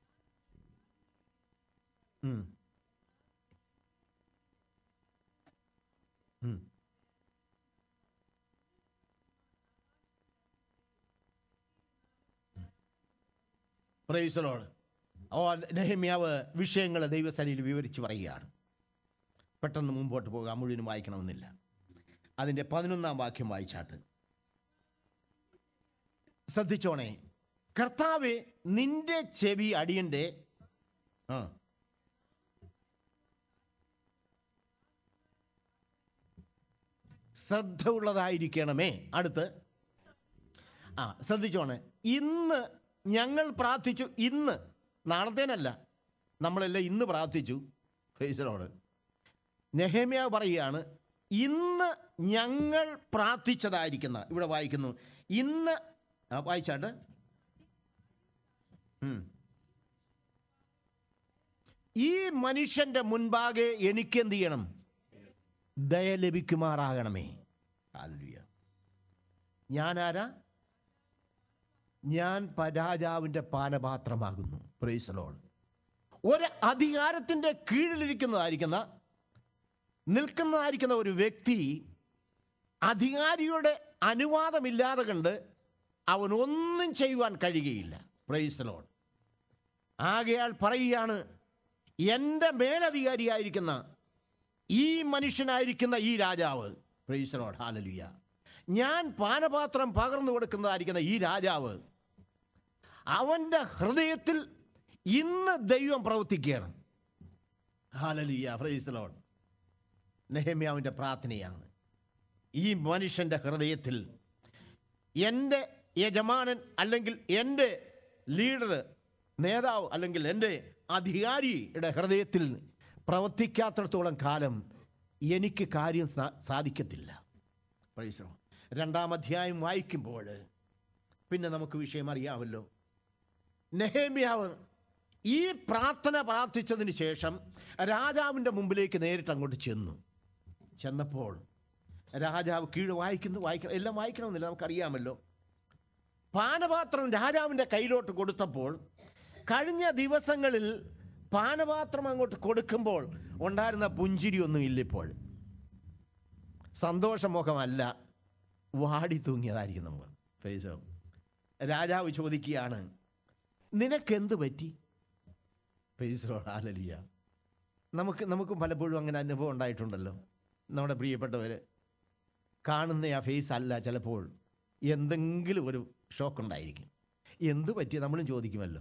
Speaker 1: ഉം. ഉം. പ്രൈസലോട് ഓ നെഹമ്യാവ് വിഷയങ്ങൾ ദൈവസനയിൽ വിവരിച്ച് പറയുകയാണ് പെട്ടെന്ന് മുമ്പോട്ട് പോകാം മുഴുവനും വായിക്കണമെന്നില്ല അതിൻ്റെ പതിനൊന്നാം വാക്യം വായിച്ചാട്ട് ശ്രദ്ധിച്ചോണേ കർത്താവെ നിന്റെ ചെവി അടിയൻ്റെ ആ ശ്രദ്ധ ഉള്ളതായിരിക്കണമേ അടുത്ത് ആ ശ്രദ്ധിച്ചോണേ ഇന്ന് ഞങ്ങൾ പ്രാർത്ഥിച്ചു ഇന്ന് നാളത്തേനല്ല നമ്മളെല്ലാം ഇന്ന് പ്രാർത്ഥിച്ചു ഫേസലോട് നെഹമ്യ പറയുകയാണ് ഇന്ന് ഞങ്ങൾ പ്രാർത്ഥിച്ചതായിരിക്കുന്ന ഇവിടെ വായിക്കുന്നു ഇന്ന് ആ, വായിച്ചാട്ട് ഉം. ഈ മനുഷ്യന്റെ മുൻപാകെ എനിക്ക് എന്ത് ചെയ്യണം ദയ ലഭിക്കുമാറാകണമേ ഹല്ലേലൂയ. ഞാനാരാ ഞാൻ പരാജാവിൻ്റെ പാനപാത്രമാകുന്നു പ്രൈസലോൺ ഒരു അധികാരത്തിൻ്റെ കീഴിലിരിക്കുന്നതായിരിക്കുന്ന നിൽക്കുന്നതായിരിക്കുന്ന ഒരു വ്യക്തി അധികാരിയുടെ അനുവാദമില്ലാതെ കണ്ട് അവൻ ഒന്നും ചെയ്യുവാൻ കഴിയുകയില്ല പ്രൈസ്തലോൺ ആകയാൽ പറയുകയാണ് എൻ്റെ മേലധികാരിയായിരിക്കുന്ന ഈ മനുഷ്യനായിരിക്കുന്ന ഈ രാജാവ് പ്രൈസ്തലോഡ് ഹാലലുയ ഞാൻ പാനപാത്രം പകർന്നു കൊടുക്കുന്നതായിരിക്കുന്ന ഈ രാജാവ് അവൻ്റെ ഹൃദയത്തിൽ ഇന്ന് ദൈവം പ്രവർത്തിക്കുകയാണ് ഹാലലിയ ഫ്രൈസ്ലോൺ നെഹമ്യാവിൻ്റെ പ്രാർത്ഥനയാണ് ഈ മനുഷ്യൻ്റെ ഹൃദയത്തിൽ എൻ്റെ യജമാനൻ അല്ലെങ്കിൽ എൻ്റെ ലീഡർ നേതാവ് അല്ലെങ്കിൽ എൻ്റെ അധികാരിയുടെ ഹൃദയത്തിൽ പ്രവർത്തിക്കാത്തിടത്തോളം കാലം എനിക്ക് കാര്യം സാ- സാധിക്കത്തില്ല പ്രൈസോ രണ്ടാം അധ്യായം വായിക്കുമ്പോൾ പിന്നെ നമുക്ക് വിഷയം അറിയാമല്ലോ നെഹേമ്യാവ് ഈ പ്രാർത്ഥന പ്രാർത്ഥിച്ചതിന് ശേഷം രാജാവിൻ്റെ മുമ്പിലേക്ക് നേരിട്ട് അങ്ങോട്ട് ചെന്നു ചെന്നപ്പോൾ രാജാവ് കീഴ് വായിക്കുന്നു വായിക്കണം എല്ലാം വായിക്കണമെന്നില്ല നമുക്കറിയാമല്ലോ പാനപാത്രം രാജാവിൻ്റെ കയ്യിലോട്ട് കൊടുത്തപ്പോൾ കഴിഞ്ഞ ദിവസങ്ങളിൽ പാനപാത്രം അങ്ങോട്ട് കൊടുക്കുമ്പോൾ ഉണ്ടായിരുന്ന പുഞ്ചിരിയൊന്നും ഇല്ല ഇപ്പോൾ സന്തോഷമുഖമല്ല വാടി തൂങ്ങിയതായിരിക്കും നമ്മൾ ഫേസോ രാജാവ് ചോദിക്കുകയാണ് നിനക്കെന്ത് പറ്റി ഫേസോ ആലലിയ നമുക്ക് നമുക്ക് പലപ്പോഴും അങ്ങനെ അനുഭവം ഉണ്ടായിട്ടുണ്ടല്ലോ നമ്മുടെ പ്രിയപ്പെട്ടവർ കാണുന്ന ആ ഫേസ് അല്ല ചിലപ്പോൾ എന്തെങ്കിലും ഒരു ഷോക്ക് ഉണ്ടായിരിക്കും എന്ത് പറ്റി നമ്മളും ചോദിക്കുമല്ലോ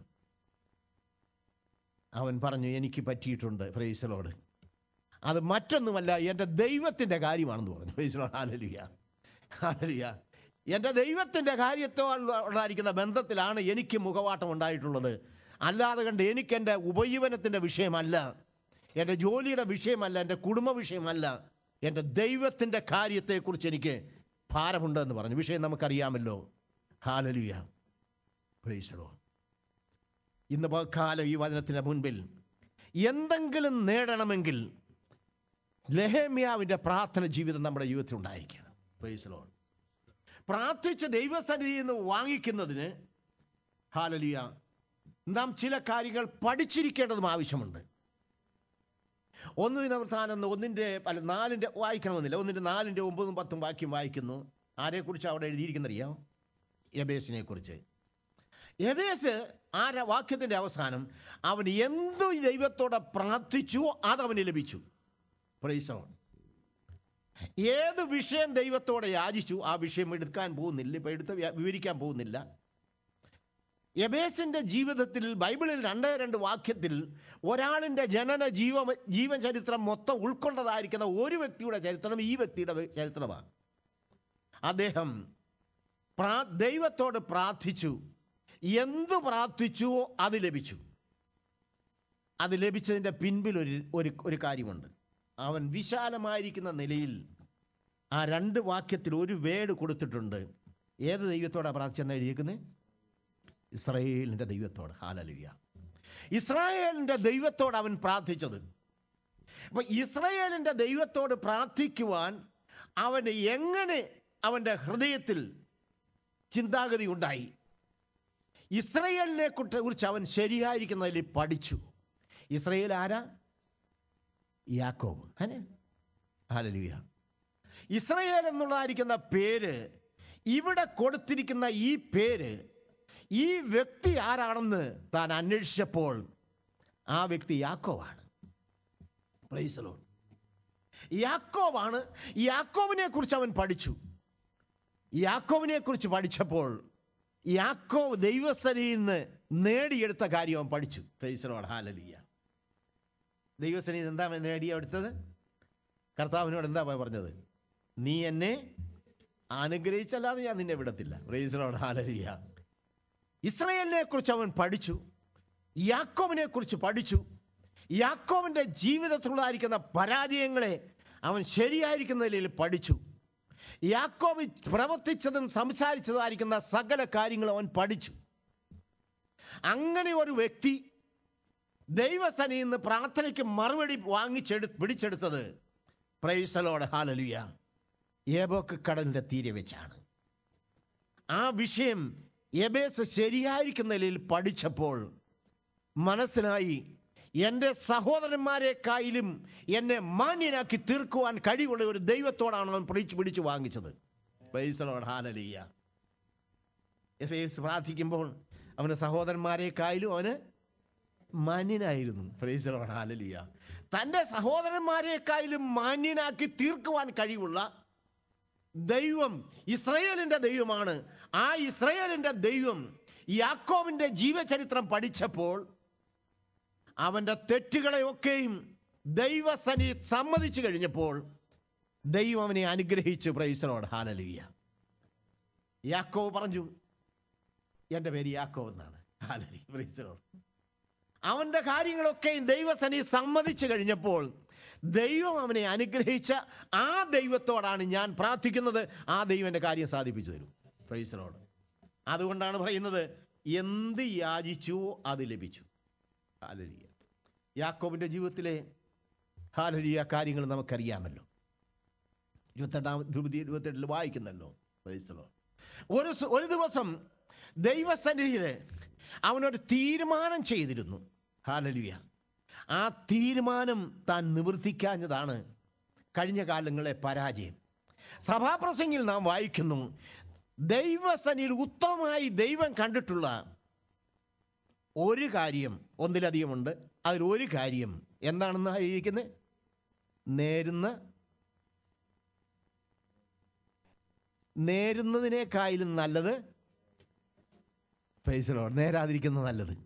Speaker 1: അവൻ പറഞ്ഞു എനിക്ക് പറ്റിയിട്ടുണ്ട് ഫ്രൈസലോട് അത് മറ്റൊന്നുമല്ല എൻ്റെ ദൈവത്തിൻ്റെ കാര്യമാണെന്ന് പറഞ്ഞു ഫ്രൈസലോട് ആലലിയ ആലലിയ എൻ്റെ ദൈവത്തിൻ്റെ കാര്യത്തോ ഉണ്ടായിരിക്കുന്ന ബന്ധത്തിലാണ് എനിക്ക് മുഖവാട്ടം ഉണ്ടായിട്ടുള്ളത് അല്ലാതെ കണ്ട് എനിക്ക് എൻ്റെ ഉപജീവനത്തിൻ്റെ വിഷയമല്ല എൻ്റെ ജോലിയുടെ വിഷയമല്ല എൻ്റെ കുടുംബ വിഷയമല്ല എൻ്റെ ദൈവത്തിൻ്റെ കാര്യത്തെക്കുറിച്ച് എനിക്ക് ഭാരമുണ്ടെന്ന് പറഞ്ഞു വിഷയം നമുക്കറിയാമല്ലോ ഹാലലിയ പ്രൈസലോ ഇന്ന് പകൽക്കാലം ഈ വചനത്തിന് മുൻപിൽ എന്തെങ്കിലും നേടണമെങ്കിൽ ലഹേമ്യാവിൻ്റെ പ്രാർത്ഥന ജീവിതം നമ്മുടെ ജീവിതത്തിൽ ഉണ്ടായിരിക്കണം പ്രൈസലോ പ്രാർത്ഥിച്ച് ദൈവസന്നിധിയിൽ നിന്ന് വാങ്ങിക്കുന്നതിന് ഹാലലിയ നാം ചില കാര്യങ്ങൾ പഠിച്ചിരിക്കേണ്ടതും ആവശ്യമുണ്ട് ഒന്നിന് അവസാനം ഒന്നിൻ്റെ അല്ല നാലിൻ്റെ വായിക്കണമെന്നില്ല ഒന്നിൻ്റെ നാലിൻ്റെ ഒമ്പതും പത്തും വാക്യം വായിക്കുന്നു ആരെക്കുറിച്ച് അവിടെ എഴുതിയിരിക്കുന്നറിയാം യബേസിനെ കുറിച്ച് യബേസ് ആ ര- വാക്യത്തിൻ്റെ അവസാനം അവൻ എന്തു ദൈവത്തോടെ പ്രാർത്ഥിച്ചുവോ അതവന് ലഭിച്ചു പ്രൈസോൺ ഏത് വിഷയം ദൈവത്തോടെ യാചിച്ചു ആ വിഷയം എടുക്കാൻ പോകുന്നില്ല ഇപ്പം എടുത്ത് വ്യ- വിവരിക്കാൻ പോകുന്നില്ല യബേസിൻ്റെ ജീവിതത്തിൽ ബൈബിളിൽ രണ്ടേ രണ്ട് വാക്യത്തിൽ ഒരാളിൻ്റെ ജനന ജീവ ജീവൻ ചരിത്രം മൊത്തം ഉൾക്കൊണ്ടതായിരിക്കുന്ന ഒരു വ്യക്തിയുടെ ചരിത്രം ഈ വ്യക്തിയുടെ വെ- ചരിത്രമാണ് അദ്ദേഹം പ്രാ ദൈവത്തോട് പ്രാർത്ഥിച്ചു എന്തു പ്രാർത്ഥിച്ചുവോ അത് ലഭിച്ചു അത് ലഭിച്ചതിൻ്റെ പിൻപിൽ ഒരു ഒരു ഒരു കാര്യമുണ്ട് അവൻ വിശാലമായിരിക്കുന്ന നിലയിൽ ആ രണ്ട് വാക്യത്തിൽ ഒരു വേട് കൊടുത്തിട്ടുണ്ട് ഏത് ദൈവത്തോടാണ് പ്രാർത്ഥിച്ചെന്ന് എഴുതിയേക്കുന്നത് ഇസ്രായേലിൻ്റെ ദൈവത്തോട് ഹാലലുയ ഇസ്രായേലിൻ്റെ ദൈവത്തോട് അവൻ പ്രാർത്ഥിച്ചത് അപ്പം ഇസ്രായേലിൻ്റെ ദൈവത്തോട് പ്രാർത്ഥിക്കുവാൻ അവന് എങ്ങനെ അവൻ്റെ ഹൃദയത്തിൽ ചിന്താഗതി ഉണ്ടായി ഇസ്രയേലിനെ കുറിച്ച് കുറിച്ച് അവൻ ശരിയായിരിക്കുന്നതിൽ പഠിച്ചു ഇസ്രയേൽ ആരാ യാക്കോബ് അനെ ഹാലലുയ ഇസ്രയേൽ എന്നുള്ളതായിരിക്കുന്ന പേര് ഇവിടെ കൊടുത്തിരിക്കുന്ന ഈ പേര് ഈ വ്യക്തി ആരാണെന്ന് താൻ അന്വേഷിച്ചപ്പോൾ ആ വ്യക്തി യാക്കോവാണ് പ്രൈസലോൺ യാക്കോവാണ് യാക്കോവിനെ കുറിച്ച് അവൻ പഠിച്ചു യാക്കോവിനെ കുറിച്ച് പഠിച്ചപ്പോൾ യാക്കോവ് ദൈവസ്ഥനിൽ നിന്ന് നേടിയെടുത്ത കാര്യം അവൻ പഠിച്ചു പ്രൈസലോട് ഹാലലിയ ദൈവസ്ഥനിൽ എന്താ അവൻ നേടിയെടുത്തത് കർത്താവിനോട് എന്താ അവൻ പറഞ്ഞത് നീ എന്നെ അനുഗ്രഹിച്ചല്ലാതെ ഞാൻ നിന്നെ വിടത്തില്ല പ്രൈസലോട് ഹാലലിയ ഇസ്രയേലിനെ കുറിച്ച് അവൻ പഠിച്ചു യാക്കോവിനെ കുറിച്ച് പഠിച്ചു യാക്കോവിൻ്റെ ജീവിതത്തിലുള്ളതായിരിക്കുന്ന പരാജയങ്ങളെ അവൻ ശരിയായിരിക്കുന്ന നിലയിൽ പഠിച്ചു യാക്കോബ് പ്രവർത്തിച്ചതും സംസാരിച്ചതായിരിക്കുന്ന സകല കാര്യങ്ങളും അവൻ പഠിച്ചു അങ്ങനെ ഒരു വ്യക്തി ദൈവസനയിൽ നിന്ന് പ്രാർത്ഥനയ്ക്ക് മറുപടി വാങ്ങിച്ചെടു പിടിച്ചെടുത്തത് പ്രൈസലോട് ഹാലലുയ ഏബോക്ക് കടലിൻ്റെ തീരെ വെച്ചാണ് ആ വിഷയം എബേസ് ശരിയായിരിക്കുന്ന നിലയിൽ പഠിച്ചപ്പോൾ മനസ്സിലായി എൻ്റെ സഹോദരന്മാരെക്കായാലും എന്നെ മാന്യനാക്കി തീർക്കുവാൻ കഴിവുള്ള ഒരു ദൈവത്തോടാണ് അവൻ പിടിച്ച് പിടിച്ച് വാങ്ങിച്ചത് പ്രൈസലോട് ഹാലലിയ എസ് എസ് പ്രാർത്ഥിക്കുമ്പോൾ അവൻ്റെ സഹോദരന്മാരെക്കായാലും അവന് മാന്യനായിരുന്നു പ്രൈസലോട് ഹാലലിയ തൻ്റെ സഹോദരന്മാരെക്കായാലും മാന്യനാക്കി തീർക്കുവാൻ കഴിവുള്ള ദൈവം ഇസ്രയേലിൻ്റെ ദൈവമാണ് ആ ഇസ്രയേലിൻ്റെ ദൈവം യാക്കോവിൻ്റെ ജീവചരിത്രം പഠിച്ചപ്പോൾ അവൻ്റെ തെറ്റുകളെയൊക്കെയും ദൈവസനി സമ്മതിച്ചു കഴിഞ്ഞപ്പോൾ ദൈവം അവനെ അനുഗ്രഹിച്ചു പ്രൈസലോട് ഹാലലിയ യാക്കോവ് പറഞ്ഞു എൻ്റെ പേര് യാക്കോവ് എന്നാണ് ഹാലലി പ്രൈസലോട് അവൻ്റെ കാര്യങ്ങളൊക്കെയും ദൈവസനി സമ്മതിച്ചു കഴിഞ്ഞപ്പോൾ ദൈവം അവനെ അനുഗ്രഹിച്ച ആ ദൈവത്തോടാണ് ഞാൻ പ്രാർത്ഥിക്കുന്നത് ആ ദൈവൻ്റെ കാര്യം സാധിപ്പിച്ചു തരും ഫൈസലോട് അതുകൊണ്ടാണ് പറയുന്നത് എന്ത് യാചിച്ചുവോ അത് ലഭിച്ചു ഹാലലിയ യാക്കോബിൻ്റെ ജീവിതത്തിലെ ഹാലലിയ കാര്യങ്ങൾ നമുക്കറിയാമല്ലോ ഇരുപത്തെട്ടാം ധ്രുപതി ഇരുപത്തെട്ടിൽ വായിക്കുന്നല്ലോ ഫൈസലോട് ഒരു സ- ഒരു ദിവസം ദൈവസന്നിധിയിൽ അവനൊരു തീരുമാനം ചെയ്തിരുന്നു ഹാലലിയ ആ തീരുമാനം താൻ നിവർത്തിക്കാഞ്ഞതാണ് കഴിഞ്ഞ കാലങ്ങളെ പരാജയം സഭാപ്രസംഗിൽ നാം വായിക്കുന്നു ദൈവസനിൽ ഉത്തമമായി ദൈവം കണ്ടിട്ടുള്ള ഒരു കാര്യം ഒന്നിലധികമുണ്ട് അതിൽ ഒരു കാര്യം എന്താണെന്ന് എഴുതിയിരിക്കുന്നത് നേരുന്ന നേരുന്നതിനേക്കായാലും നല്ലത് ഫേസിലോ നേരാതിരിക്കുന്നത് നല്ലത്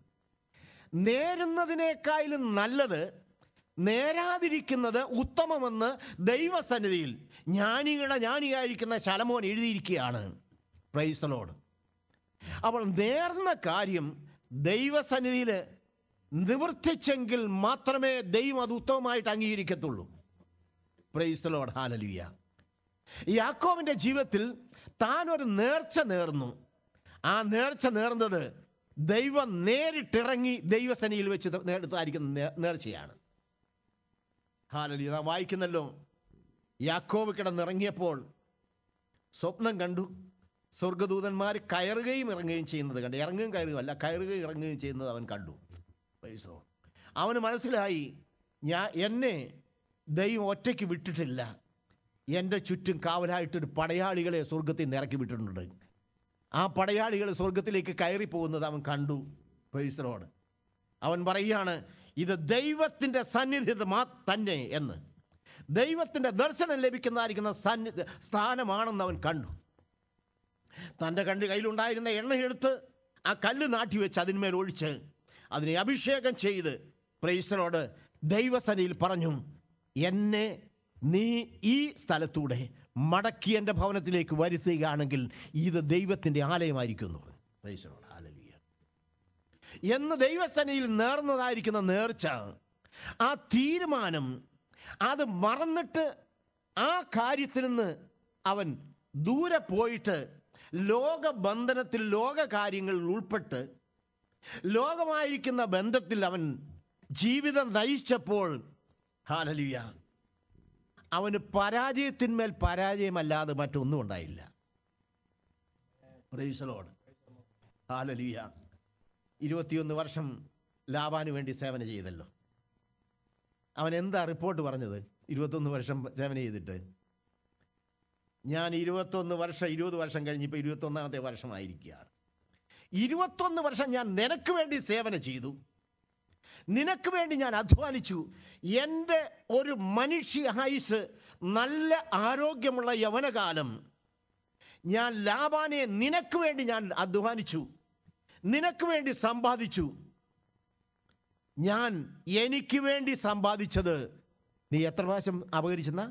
Speaker 1: നേരുന്നതിനേക്കാളും നല്ലത് നേരാതിരിക്കുന്നത് ഉത്തമമെന്ന് ദൈവസന്നിധിയിൽ ജ്ഞാനികളുടെ ജ്ഞാനിയായിരിക്കുന്ന ശലമോൻ എഴുതിയിരിക്കുകയാണ് പ്രൈസലോട് അപ്പോൾ നേർന്ന കാര്യം ദൈവസന്നിധിയിൽ നിവർത്തിച്ചെങ്കിൽ മാത്രമേ ദൈവം അത് ഉത്തമമായിട്ട് അംഗീകരിക്കത്തുള്ളൂ പ്രൈസലോട് ഹാലലിയ യാക്കോവിൻ്റെ ജീവിതത്തിൽ താൻ ഒരു നേർച്ച നേർന്നു ആ നേർച്ച നേർന്നത് ദൈവം നേരിട്ടിറങ്ങി ദൈവസനയിൽ വെച്ച് നേടുത്തായിരിക്കുന്ന നേ- നേർച്ചയാണ് ഹാലലി നാം വായിക്കുന്നല്ലോ യാക്കോവ് കിടന്നിറങ്ങിയപ്പോൾ സ്വപ്നം കണ്ടു സ്വർഗദൂതന്മാർ കയറുകയും ഇറങ്ങുകയും ചെയ്യുന്നത് കണ്ടു ഇറങ്ങുകയും കയറുകയും അല്ല കയറുകയും ഇറങ്ങുകയും ചെയ്യുന്നത് അവൻ കണ്ടു Praise the Lord. അവന് മനസ്സിലായി ഞാൻ എന്നെ ദൈവം ഒറ്റയ്ക്ക് വിട്ടിട്ടില്ല എൻ്റെ ചുറ്റും കാവലായിട്ടൊരു പടയാളികളെ സ്വർഗത്തിൽ നിന്ന് ഇറക്കി വിട്ടിട്ടുണ്ട് ആ പടയാളികൾ സ്വർഗത്തിലേക്ക് കയറി പോകുന്നത് അവൻ കണ്ടു പൈസറോട് അവൻ പറയുകയാണ് ഇത് ദൈവത്തിൻ്റെ സന്നിധിത മാ തന്നെ എന്ന് ദൈവത്തിൻ്റെ ദർശനം ലഭിക്കുന്നതായിരിക്കുന്ന സന്നിധി സ്ഥാനമാണെന്ന് അവൻ കണ്ടു തൻ്റെ കണ്ട് കയ്യിലുണ്ടായിരുന്ന എണ്ണയെടുത്ത് ആ കല്ല് നാട്ടി വെച്ച് അതിന്മേൽ ഒഴിച്ച് അതിനെ അഭിഷേകം ചെയ്ത് പ്രൈസ്തനോട് ദൈവസനയിൽ പറഞ്ഞു എന്നെ നീ ഈ സ്ഥലത്തൂടെ മടക്കി എൻ്റെ ഭവനത്തിലേക്ക് വരുത്തുകയാണെങ്കിൽ ഇത് ദൈവത്തിൻ്റെ ആലയമായിരിക്കും എന്ന് പറഞ്ഞു പ്രൈസ്തനോട് ഹാലലിയ എന്ന് ദൈവസനയിൽ നേർന്നതായിരിക്കുന്ന നേർച്ച ആ തീരുമാനം അത് മറന്നിട്ട് ആ കാര്യത്തിൽ നിന്ന് അവൻ ദൂരെ പോയിട്ട് ലോകബന്ധനത്തിൽ ലോക കാര്യങ്ങളിൽ ഉൾപ്പെട്ട് ലോകമായിരിക്കുന്ന ബന്ധത്തിൽ അവൻ ജീവിതം നയിച്ചപ്പോൾ ഹാലലിയ അവന് പരാജയത്തിന്മേൽ പരാജയമല്ലാതെ മറ്റൊന്നും ഉണ്ടായില്ല പ്രൈസലോട് ഹാലലിയ ഇരുപത്തിയൊന്ന് വർഷം ലാബാന് വേണ്ടി സേവന ചെയ്തല്ലോ അവൻ എന്താ റിപ്പോർട്ട് പറഞ്ഞത് ഇരുപത്തൊന്ന് വർഷം സേവന ചെയ്തിട്ട് ഞാൻ ഇരുപത്തൊന്ന് വർഷം ഇരുപത് വർഷം കഴിഞ്ഞിപ്പോൾ ഇരുപത്തൊന്നാമത്തെ വർഷമായിരിക്കുകയാണ് ഇരുപത്തൊന്ന് വർഷം ഞാൻ നിനക്ക് വേണ്ടി സേവന ചെയ്തു നിനക്ക് വേണ്ടി ഞാൻ അധ്വാനിച്ചു എൻ്റെ ഒരു മനുഷ്യ ആയുസ് നല്ല ആരോഗ്യമുള്ള യവനകാലം ഞാൻ ലാബാനെ നിനക്ക് വേണ്ടി ഞാൻ അധ്വാനിച്ചു നിനക്ക് വേണ്ടി സമ്പാദിച്ചു ഞാൻ എനിക്ക് വേണ്ടി സമ്പാദിച്ചത് നീ എത്ര പ്രാവശ്യം അപകരിച്ചെന്ന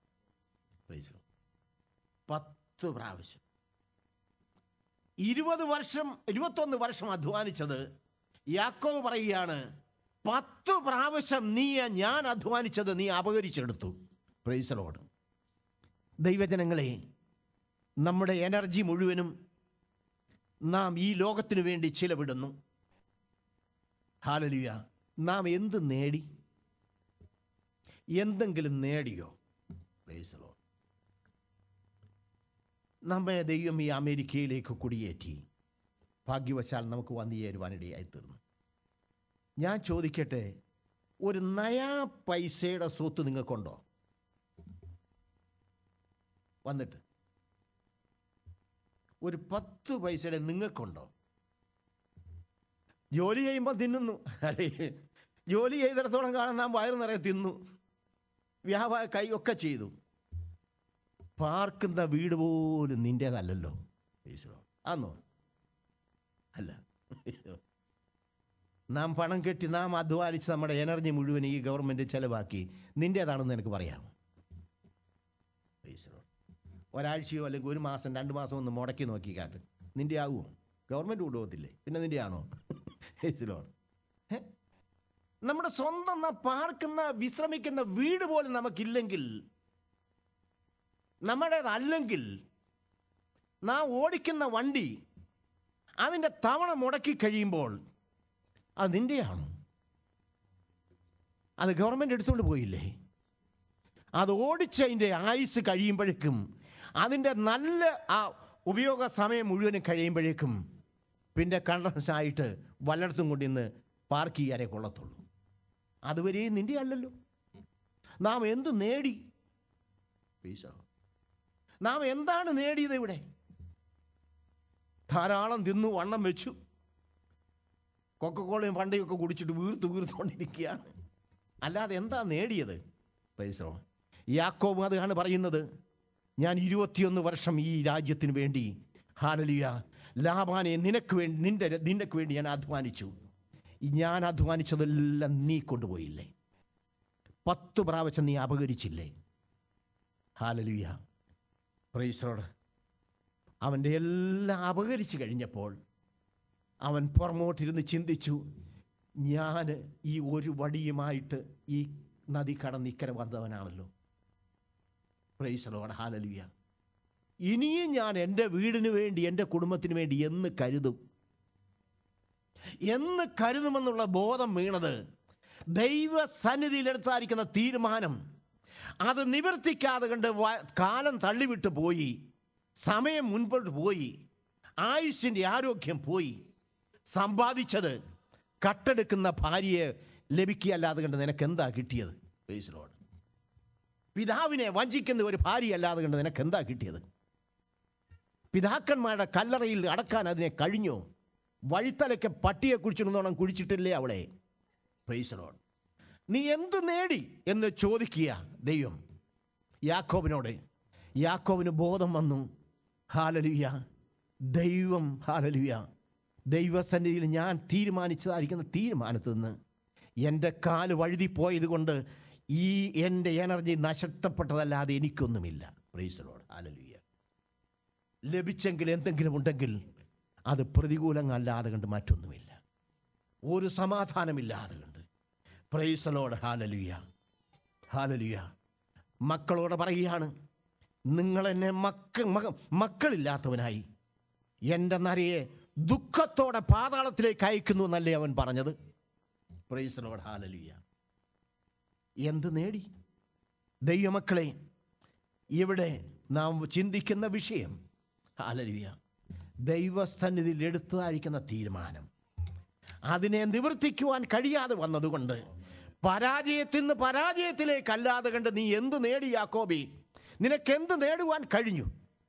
Speaker 1: പത്ത് പ്രാവശ്യം ഇരുപത് വർഷം ഇരുപത്തൊന്ന് വർഷം അധ്വാനിച്ചത് യാക്കോവ് പറയുകയാണ് പത്ത് പ്രാവശ്യം നീ ഞാൻ അധ്വാനിച്ചത് നീ അപകരിച്ചെടുത്തു പ്രൈസറോട് ദൈവജനങ്ങളെ നമ്മുടെ എനർജി മുഴുവനും നാം ഈ ലോകത്തിനു വേണ്ടി ചിലവിടുന്നു ഹാലലിയ നാം എന്ത് നേടി എന്തെങ്കിലും നേടിയോ പ്രൈസറോട് നമ്മെ ദൈവം ഈ അമേരിക്കയിലേക്ക് കുടിയേറ്റി ഭാഗ്യവശാൽ നമുക്ക് വന്നു ചേരുവാനിടയായി തീർന്നു ഞാൻ ചോദിക്കട്ടെ ഒരു നയാ പൈസയുടെ സ്വത്ത് നിങ്ങൾക്കുണ്ടോ വന്നിട്ട് ഒരു പത്ത് പൈസയുടെ നിങ്ങൾക്കുണ്ടോ ജോലി ചെയ്യുമ്പോൾ തിന്നുന്നു അല്ലേ ജോലി ചെയ്തിടത്തോളം കാലം നാം വയറ് നിറയെ തിന്നു വ്യാപാര കൈയൊക്കെ ചെയ്തു പാർക്കുന്ന വീട് പോലും നിൻ്റേതല്ലല്ലോ ഈശ്വരോ ആന്നോ അല്ല നാം പണം കെട്ടി നാം അധ്വാനിച്ച് നമ്മുടെ എനർജി മുഴുവൻ ഈ ഗവൺമെൻറ് ചെലവാക്കി നിൻ്റേതാണെന്ന് എനിക്ക് പറയാമോ ഈശ്വരോ ഒരാഴ്ചയോ അല്ലെങ്കിൽ ഒരു മാസം രണ്ട് മാസം ഒന്ന് മുടക്കി നോക്കി കാട്ട് നിൻ്റെ ആകുമോ ഗവൺമെൻറ് കൊണ്ടുപോകത്തില്ലേ പിന്നെ നിൻ്റെ ആണോ ഈശ്വരോ ഏ? നമ്മുടെ സ്വന്തം നാം പാർക്കുന്ന വിശ്രമിക്കുന്ന വീട് പോലും നമുക്കില്ലെങ്കിൽ നമ്മുടേതല്ലെങ്കിൽ നാം ഓടിക്കുന്ന വണ്ടി അതിൻ്റെ തവണ മുടക്കി കഴിയുമ്പോൾ അത് നിൻ്റെയാണോ അത് ഗവൺമെൻറ് എടുത്തുകൊണ്ട് പോയില്ലേ അത് ഓടിച്ചതിൻ്റെ ആയുസ് കഴിയുമ്പോഴേക്കും അതിൻ്റെ നല്ല ആ ഉപയോഗ സമയം മുഴുവനും കഴിയുമ്പോഴേക്കും പിന്നെ കണ്ടൻസ് ആയിട്ട് വല്ലയിടത്തും കൊണ്ടിന്ന് പാർക്ക് ചെയ്യാനേ കൊള്ളത്തുള്ളൂ അതുവരെയും നിൻ്റെ അല്ലല്ലോ നാം എന്ത് നേടി പൈസ നാം എന്താണ് നേടിയത് ഇവിടെ ധാരാളം തിന്നു വണ്ണം വെച്ചു കൊക്കക്കോളയും പണ്ടയൊക്കെ കുടിച്ചിട്ട് വീർത്ത് വീർത്തുകൊണ്ടിരിക്കുകയാണ് അല്ലാതെ എന്താ നേടിയത് പൈസോ യാക്കോബ് അതാണ് പറയുന്നത് ഞാൻ ഇരുപത്തിയൊന്ന് വർഷം ഈ രാജ്യത്തിന് വേണ്ടി ഹാലലിയ ലാഭാനെ നിനക്ക് വേണ്ടി നിന്റെ നിനക്ക് വേണ്ടി ഞാൻ അധ്വാനിച്ചു ഞാൻ അധ്വാനിച്ചതെല്ലാം നീ കൊണ്ടുപോയില്ലേ പത്ത് പ്രാവശ്യം നീ അപകരിച്ചില്ലേ ഹാലലിയ പ്രൈസറോട് അവൻ്റെ എല്ലാം അപകരിച്ചു കഴിഞ്ഞപ്പോൾ അവൻ പുറമോട്ടിരുന്ന് ചിന്തിച്ചു ഞാൻ ഈ ഒരു വടിയുമായിട്ട് ഈ നദി കടന്ന് ഇക്കരെ വന്നവനാണല്ലോ പ്രൈസലോട് ഹാലലിയ ഇനിയും ഞാൻ എൻ്റെ വീടിന് വേണ്ടി എൻ്റെ കുടുംബത്തിന് വേണ്ടി എന്ന് കരുതും എന്ന് കരുതുമെന്നുള്ള ബോധം വീണത് ദൈവ സന്നിധിയിലെടുത്തായിരിക്കുന്ന തീരുമാനം അത് നിവർത്തിക്കാതെ കണ്ട് വ- കാലം തള്ളിവിട്ട് പോയി സമയം മുൻപോട്ട് പോയി ആയുഷിൻ്റെ ആരോഗ്യം പോയി സമ്പാദിച്ചത് കട്ടെടുക്കുന്ന ഭാര്യയെ ലഭിക്കുകയല്ലാതെ കണ്ട് നിനക്ക് എന്താ കിട്ടിയത് പേസിലോട് പിതാവിനെ വഞ്ചിക്കുന്ന ഒരു ഭാര്യയല്ലാതെ കണ്ട് നിനക്ക് എന്താ കിട്ടിയത് പിതാക്കന്മാരുടെ കല്ലറയിൽ അടക്കാൻ അതിനെ കഴിഞ്ഞോ വഴിത്തലയ്ക്ക് പട്ടിയെ കുടിച്ചിരുന്നോണം കുടിച്ചിട്ടില്ലേ അവളെ പ്രൈസലോൺ നീ എന്ത് നേടി എന്ന് ചോദിക്കുക ദൈവം യാക്കോബിനോട് യാക്കോബിന് ബോധം വന്നു ഹാലലുയ ദൈവം ഹാലലുയ ദൈവസന്നിധിയിൽ ഞാൻ തീരുമാനിച്ചതായിരിക്കുന്ന തീരുമാനത്തിൽ നിന്ന് എൻ്റെ കാല് വഴുതിപ്പോയത് കൊണ്ട് ഈ എൻ്റെ എനർജി നഷ്ടപ്പെട്ടതല്ലാതെ എനിക്കൊന്നുമില്ല പ്രൈസലോട് ഹാലലുയ ലഭിച്ചെങ്കിൽ എന്തെങ്കിലും ഉണ്ടെങ്കിൽ അത് പ്രതികൂലങ്ങളല്ലാതെ കണ്ട് മറ്റൊന്നുമില്ല ഒരു സമാധാനമില്ലാതെ കണ്ട് പ്രൈസലോട് ഹാലലുയ ഹാലലുയ മക്കളോട് പറയുകയാണ് നിങ്ങളെന്നെ മക്ക മക മക്കളില്ലാത്തവനായി എൻ്റെ നരയെ ദുഃഖത്തോടെ പാതാളത്തിലേക്ക് അയക്കുന്നു എന്നല്ലേ അവൻ പറഞ്ഞത് പ്രൈസലോട് ഹാലലുയ എന്ത് നേടി ദൈവമക്കളെ ഇവിടെ നാം ചിന്തിക്കുന്ന വിഷയം ഹാലലുയ ദൈവസന്നിധിയിൽ എടുത്തതായിരിക്കുന്ന തീരുമാനം അതിനെ നിവർത്തിക്കുവാൻ കഴിയാതെ വന്നതുകൊണ്ട് പരാജയത്തിൽ നിന്ന് പരാജയത്തിലേക്ക് അല്ലാതെ കണ്ട് നീ എന്ത് നേടി യാക്കോബി നിനക്ക് എന്ത് നേടുവാൻ കഴിഞ്ഞു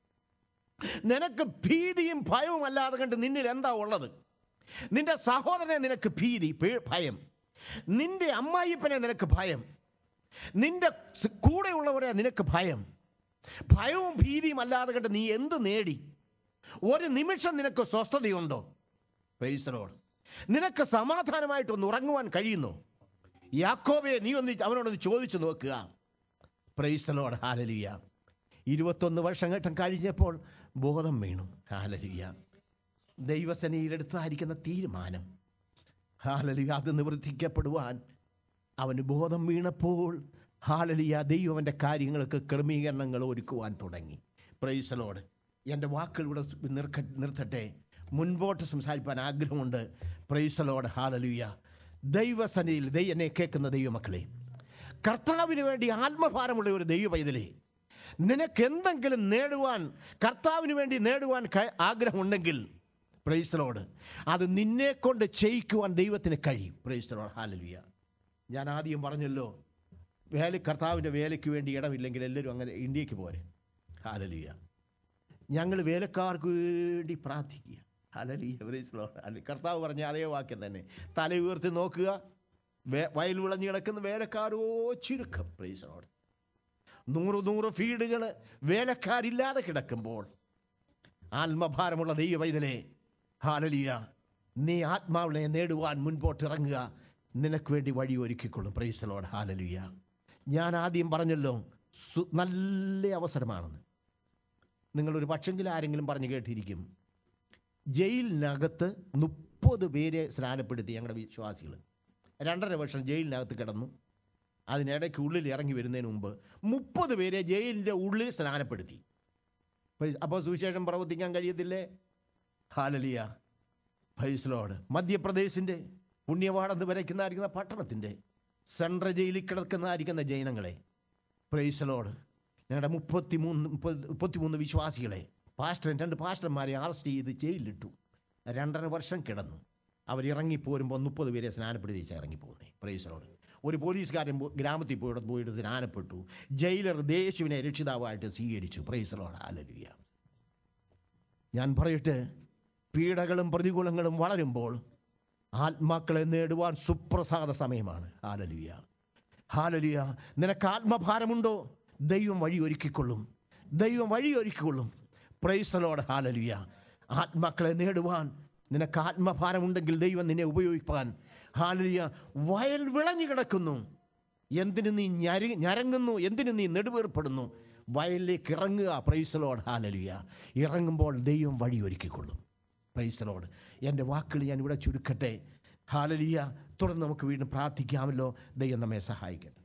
Speaker 1: നിനക്ക് ഭീതിയും ഭയവും അല്ലാതെ കണ്ട് നിന്നിൽ എന്താ ഉള്ളത് നിന്റെ സഹോദരനെ നിനക്ക് ഭീതി പേ- ഭയം നിന്റെ അമ്മായിപ്പനെ നിനക്ക് ഭയം നിന്റെ സ് കൂടെയുള്ളവരെ നിനക്ക് ഭയം ഭയവും ഭീതിയും അല്ലാതെ കണ്ട് നീ എന്ത് നേടി ഒരു നിമിഷം നിനക്ക് സ്വസ്ഥതയുണ്ടോ പ്രൈസറോട് നിനക്ക് സമാധാനമായിട്ടൊന്ന് ഉറങ്ങുവാൻ കഴിയുന്നു യാക്കോബെ നീ ഒന്ന് അവനോടൊന്ന് ചോദിച്ചു നോക്കുക പ്രൈസ്തലോട് ഹാലലിയ ഇരുപത്തൊന്ന് വർഷം ഘട്ടം കഴിഞ്ഞപ്പോൾ ബോധം വീണു ഹാലലിയ ദൈവസനയിലെടുത്തായിരിക്കുന്ന തീരുമാനം ഹാലലിയ അത് നിവർത്തിക്കപ്പെടുവാൻ അവന് ബോധം വീണപ്പോൾ ഹാലലിയ ദൈവം അവൻ്റെ കാര്യങ്ങൾക്ക് ക്രമീകരണങ്ങൾ ഒരുക്കുവാൻ തുടങ്ങി പ്രൈസലോട് എൻ്റെ വാക്കുകൾ ഇവിടെ നിർക്ക നിർത്തട്ടെ മുൻപോട്ട് സംസാരിക്കാൻ ആഗ്രഹമുണ്ട് പ്രൈസലോട് ഹാലലിയ ദൈവസനയിൽ ദൈ എന്നെ കേൾക്കുന്ന ദൈവമക്കളെ കർത്താവിന് വേണ്ടി ആത്മഭാരമുള്ള ഒരു ദൈവ പൈതലേ നിനക്ക് എന്തെങ്കിലും നേടുവാൻ കർത്താവിന് വേണ്ടി നേടുവാൻ ക- ആഗ്രഹമുണ്ടെങ്കിൽ പ്രൈസ്തലോട് അത് നിന്നെ കൊണ്ട് ചെയ്യിക്കുവാൻ ദൈവത്തിന് കഴിയും പ്രൈസ്തലോട് ഹാലലിയ ഞാൻ ആദ്യം പറഞ്ഞല്ലോ വേല കർത്താവിൻ്റെ വേലയ്ക്ക് വേണ്ടി ഇടമില്ലെങ്കിൽ എല്ലാവരും അങ്ങനെ ഇന്ത്യക്ക് പോരെ ഹാലലിയ ഞങ്ങൾ വേലക്കാർക്ക് വേണ്ടി പ്രാർത്ഥിക്കുക ഹല്ലേലൂയ, praise the Lord. ഹല്ലേലൂയ. കർത്താവ് പറഞ്ഞ അതേ വാക്യം തന്നെ തല ഉയർത്തി നോക്കുക വേ- വയൽ വിളഞ്ഞു കിടക്കുന്ന വേലക്കാരോ ചുരുക്കം പ്രൈസറോട് നൂറ് നൂറ് ഫീഡുകൾ വേലക്കാരില്ലാതെ കിടക്കുമ്പോൾ ആത്മഭാരമുള്ള ദൈവവൈതലെ ഹാലലിയ നീ ആത്മാവിനെ നേടുവാൻ മുൻപോട്ട് ഇറങ്ങുക നിനക്ക് വേണ്ടി വഴി ഒരുക്കിക്കൊള്ളും പ്രൈസലോട് ഹാലലിയ ഞാൻ ആദ്യം പറഞ്ഞല്ലോ സു നല്ല അവസരമാണെന്ന് നിങ്ങളൊരു പക്ഷെങ്കിലും ആരെങ്കിലും പറഞ്ഞു കേട്ടിരിക്കും ജയിലിനകത്ത് മുപ്പത് പേരെ സ്നാനപ്പെടുത്തി ഞങ്ങളുടെ വിശ്വാസികൾ രണ്ടര വർഷം ജയിലിനകത്ത് കിടന്നു അതിനിടയ്ക്ക് ഉള്ളിൽ ഇറങ്ങി വരുന്നതിന് മുമ്പ് മുപ്പത് പേരെ ജയിലിൻ്റെ ഉള്ളിൽ സ്നാനപ്പെടുത്തി അപ്പോൾ സുവിശേഷം പ്രവർത്തിക്കാൻ കഴിയത്തില്ലേ ഹാലലിയ ഫൈസ്ലോഡ് മധ്യപ്രദേശിൻ്റെ പുണ്യവാടെന്ന് വരയ്ക്കുന്നതായിരിക്കുന്ന പട്ടണത്തിൻ്റെ സെൻട്രൽ ജയിലിൽ കിടക്കുന്നതായിരിക്കുന്ന ജൈനങ്ങളെ പ്രൈസലോട് ഞങ്ങളുടെ മുപ്പത്തി മൂന്ന് മുപ്പത് മുപ്പത്തിമൂന്ന് വിശ്വാസികളെ പാസ്റ്റർ രണ്ട് പാസ്റ്റർമാരെ അറസ്റ്റ് ചെയ്ത് ജയിലിലിട്ടു രണ്ടര വർഷം കിടന്നു അവരിറങ്ങിപ്പോരുമ്പോൾ മുപ്പത് പേരെ സ്നാനപ്പെടുത്തിച്ച് ഇറങ്ങിപ്പോകുന്നേ പ്രൈസലോട് ഒരു പോലീസുകാരൻ പോ- ഗ്രാമത്തിൽ പോയിട്ട് പോയിട്ട് സ്നാനപ്പെട്ടു ജയിലർ യേശുവിനെ രക്ഷിതാവായിട്ട് സ്വീകരിച്ചു പ്രൈസലോട് ആലലുയ ഞാൻ പറയട്ടെ പീഡകളും പ്രതികൂലങ്ങളും വളരുമ്പോൾ ആത്മാക്കളെ നേടുവാൻ സുപ്രസാദ സമയമാണ് ഹാലലുയ ഹാലലുയ നിനക്ക് ആത്മഭാരമുണ്ടോ ദൈവം വഴി ഒരുക്കിക്കൊള്ളും ദൈവം വഴി ഒരുക്കിക്കൊള്ളും പ്രൈസ്തലോട് ഹാലലുയ ആത്മാക്കളെ നേടുവാൻ നിനക്ക് ആത്മഭാരമുണ്ടെങ്കിൽ ദൈവം നിന്നെ ഉപയോഗിപ്പാൻ ഹാലലുയ വയൽ വിളഞ്ഞു കിടക്കുന്നു എന്തിനു നീ ഞര ഞരങ്ങുന്നു എന്തിനു നീ നെടുവേർപ്പെടുന്നു വയലിലേക്ക് ഇറങ്ങുക പ്രൈസലോട് ഹാലലുയ ഇറങ്ങുമ്പോൾ ദൈവം വഴി ഒരുക്കിക്കൊള്ളും പ്രൈസലോട് എൻ്റെ വാക്കുകൾ ഞാൻ ഇവിടെ ചുരുക്കട്ടെ ഹാലലിയ തുടർന്ന് നമുക്ക് വീണ്ടും പ്രാർത്ഥിക്കാമല്ലോ ദൈവം നമ്മെ സഹായിക്കട്ടെ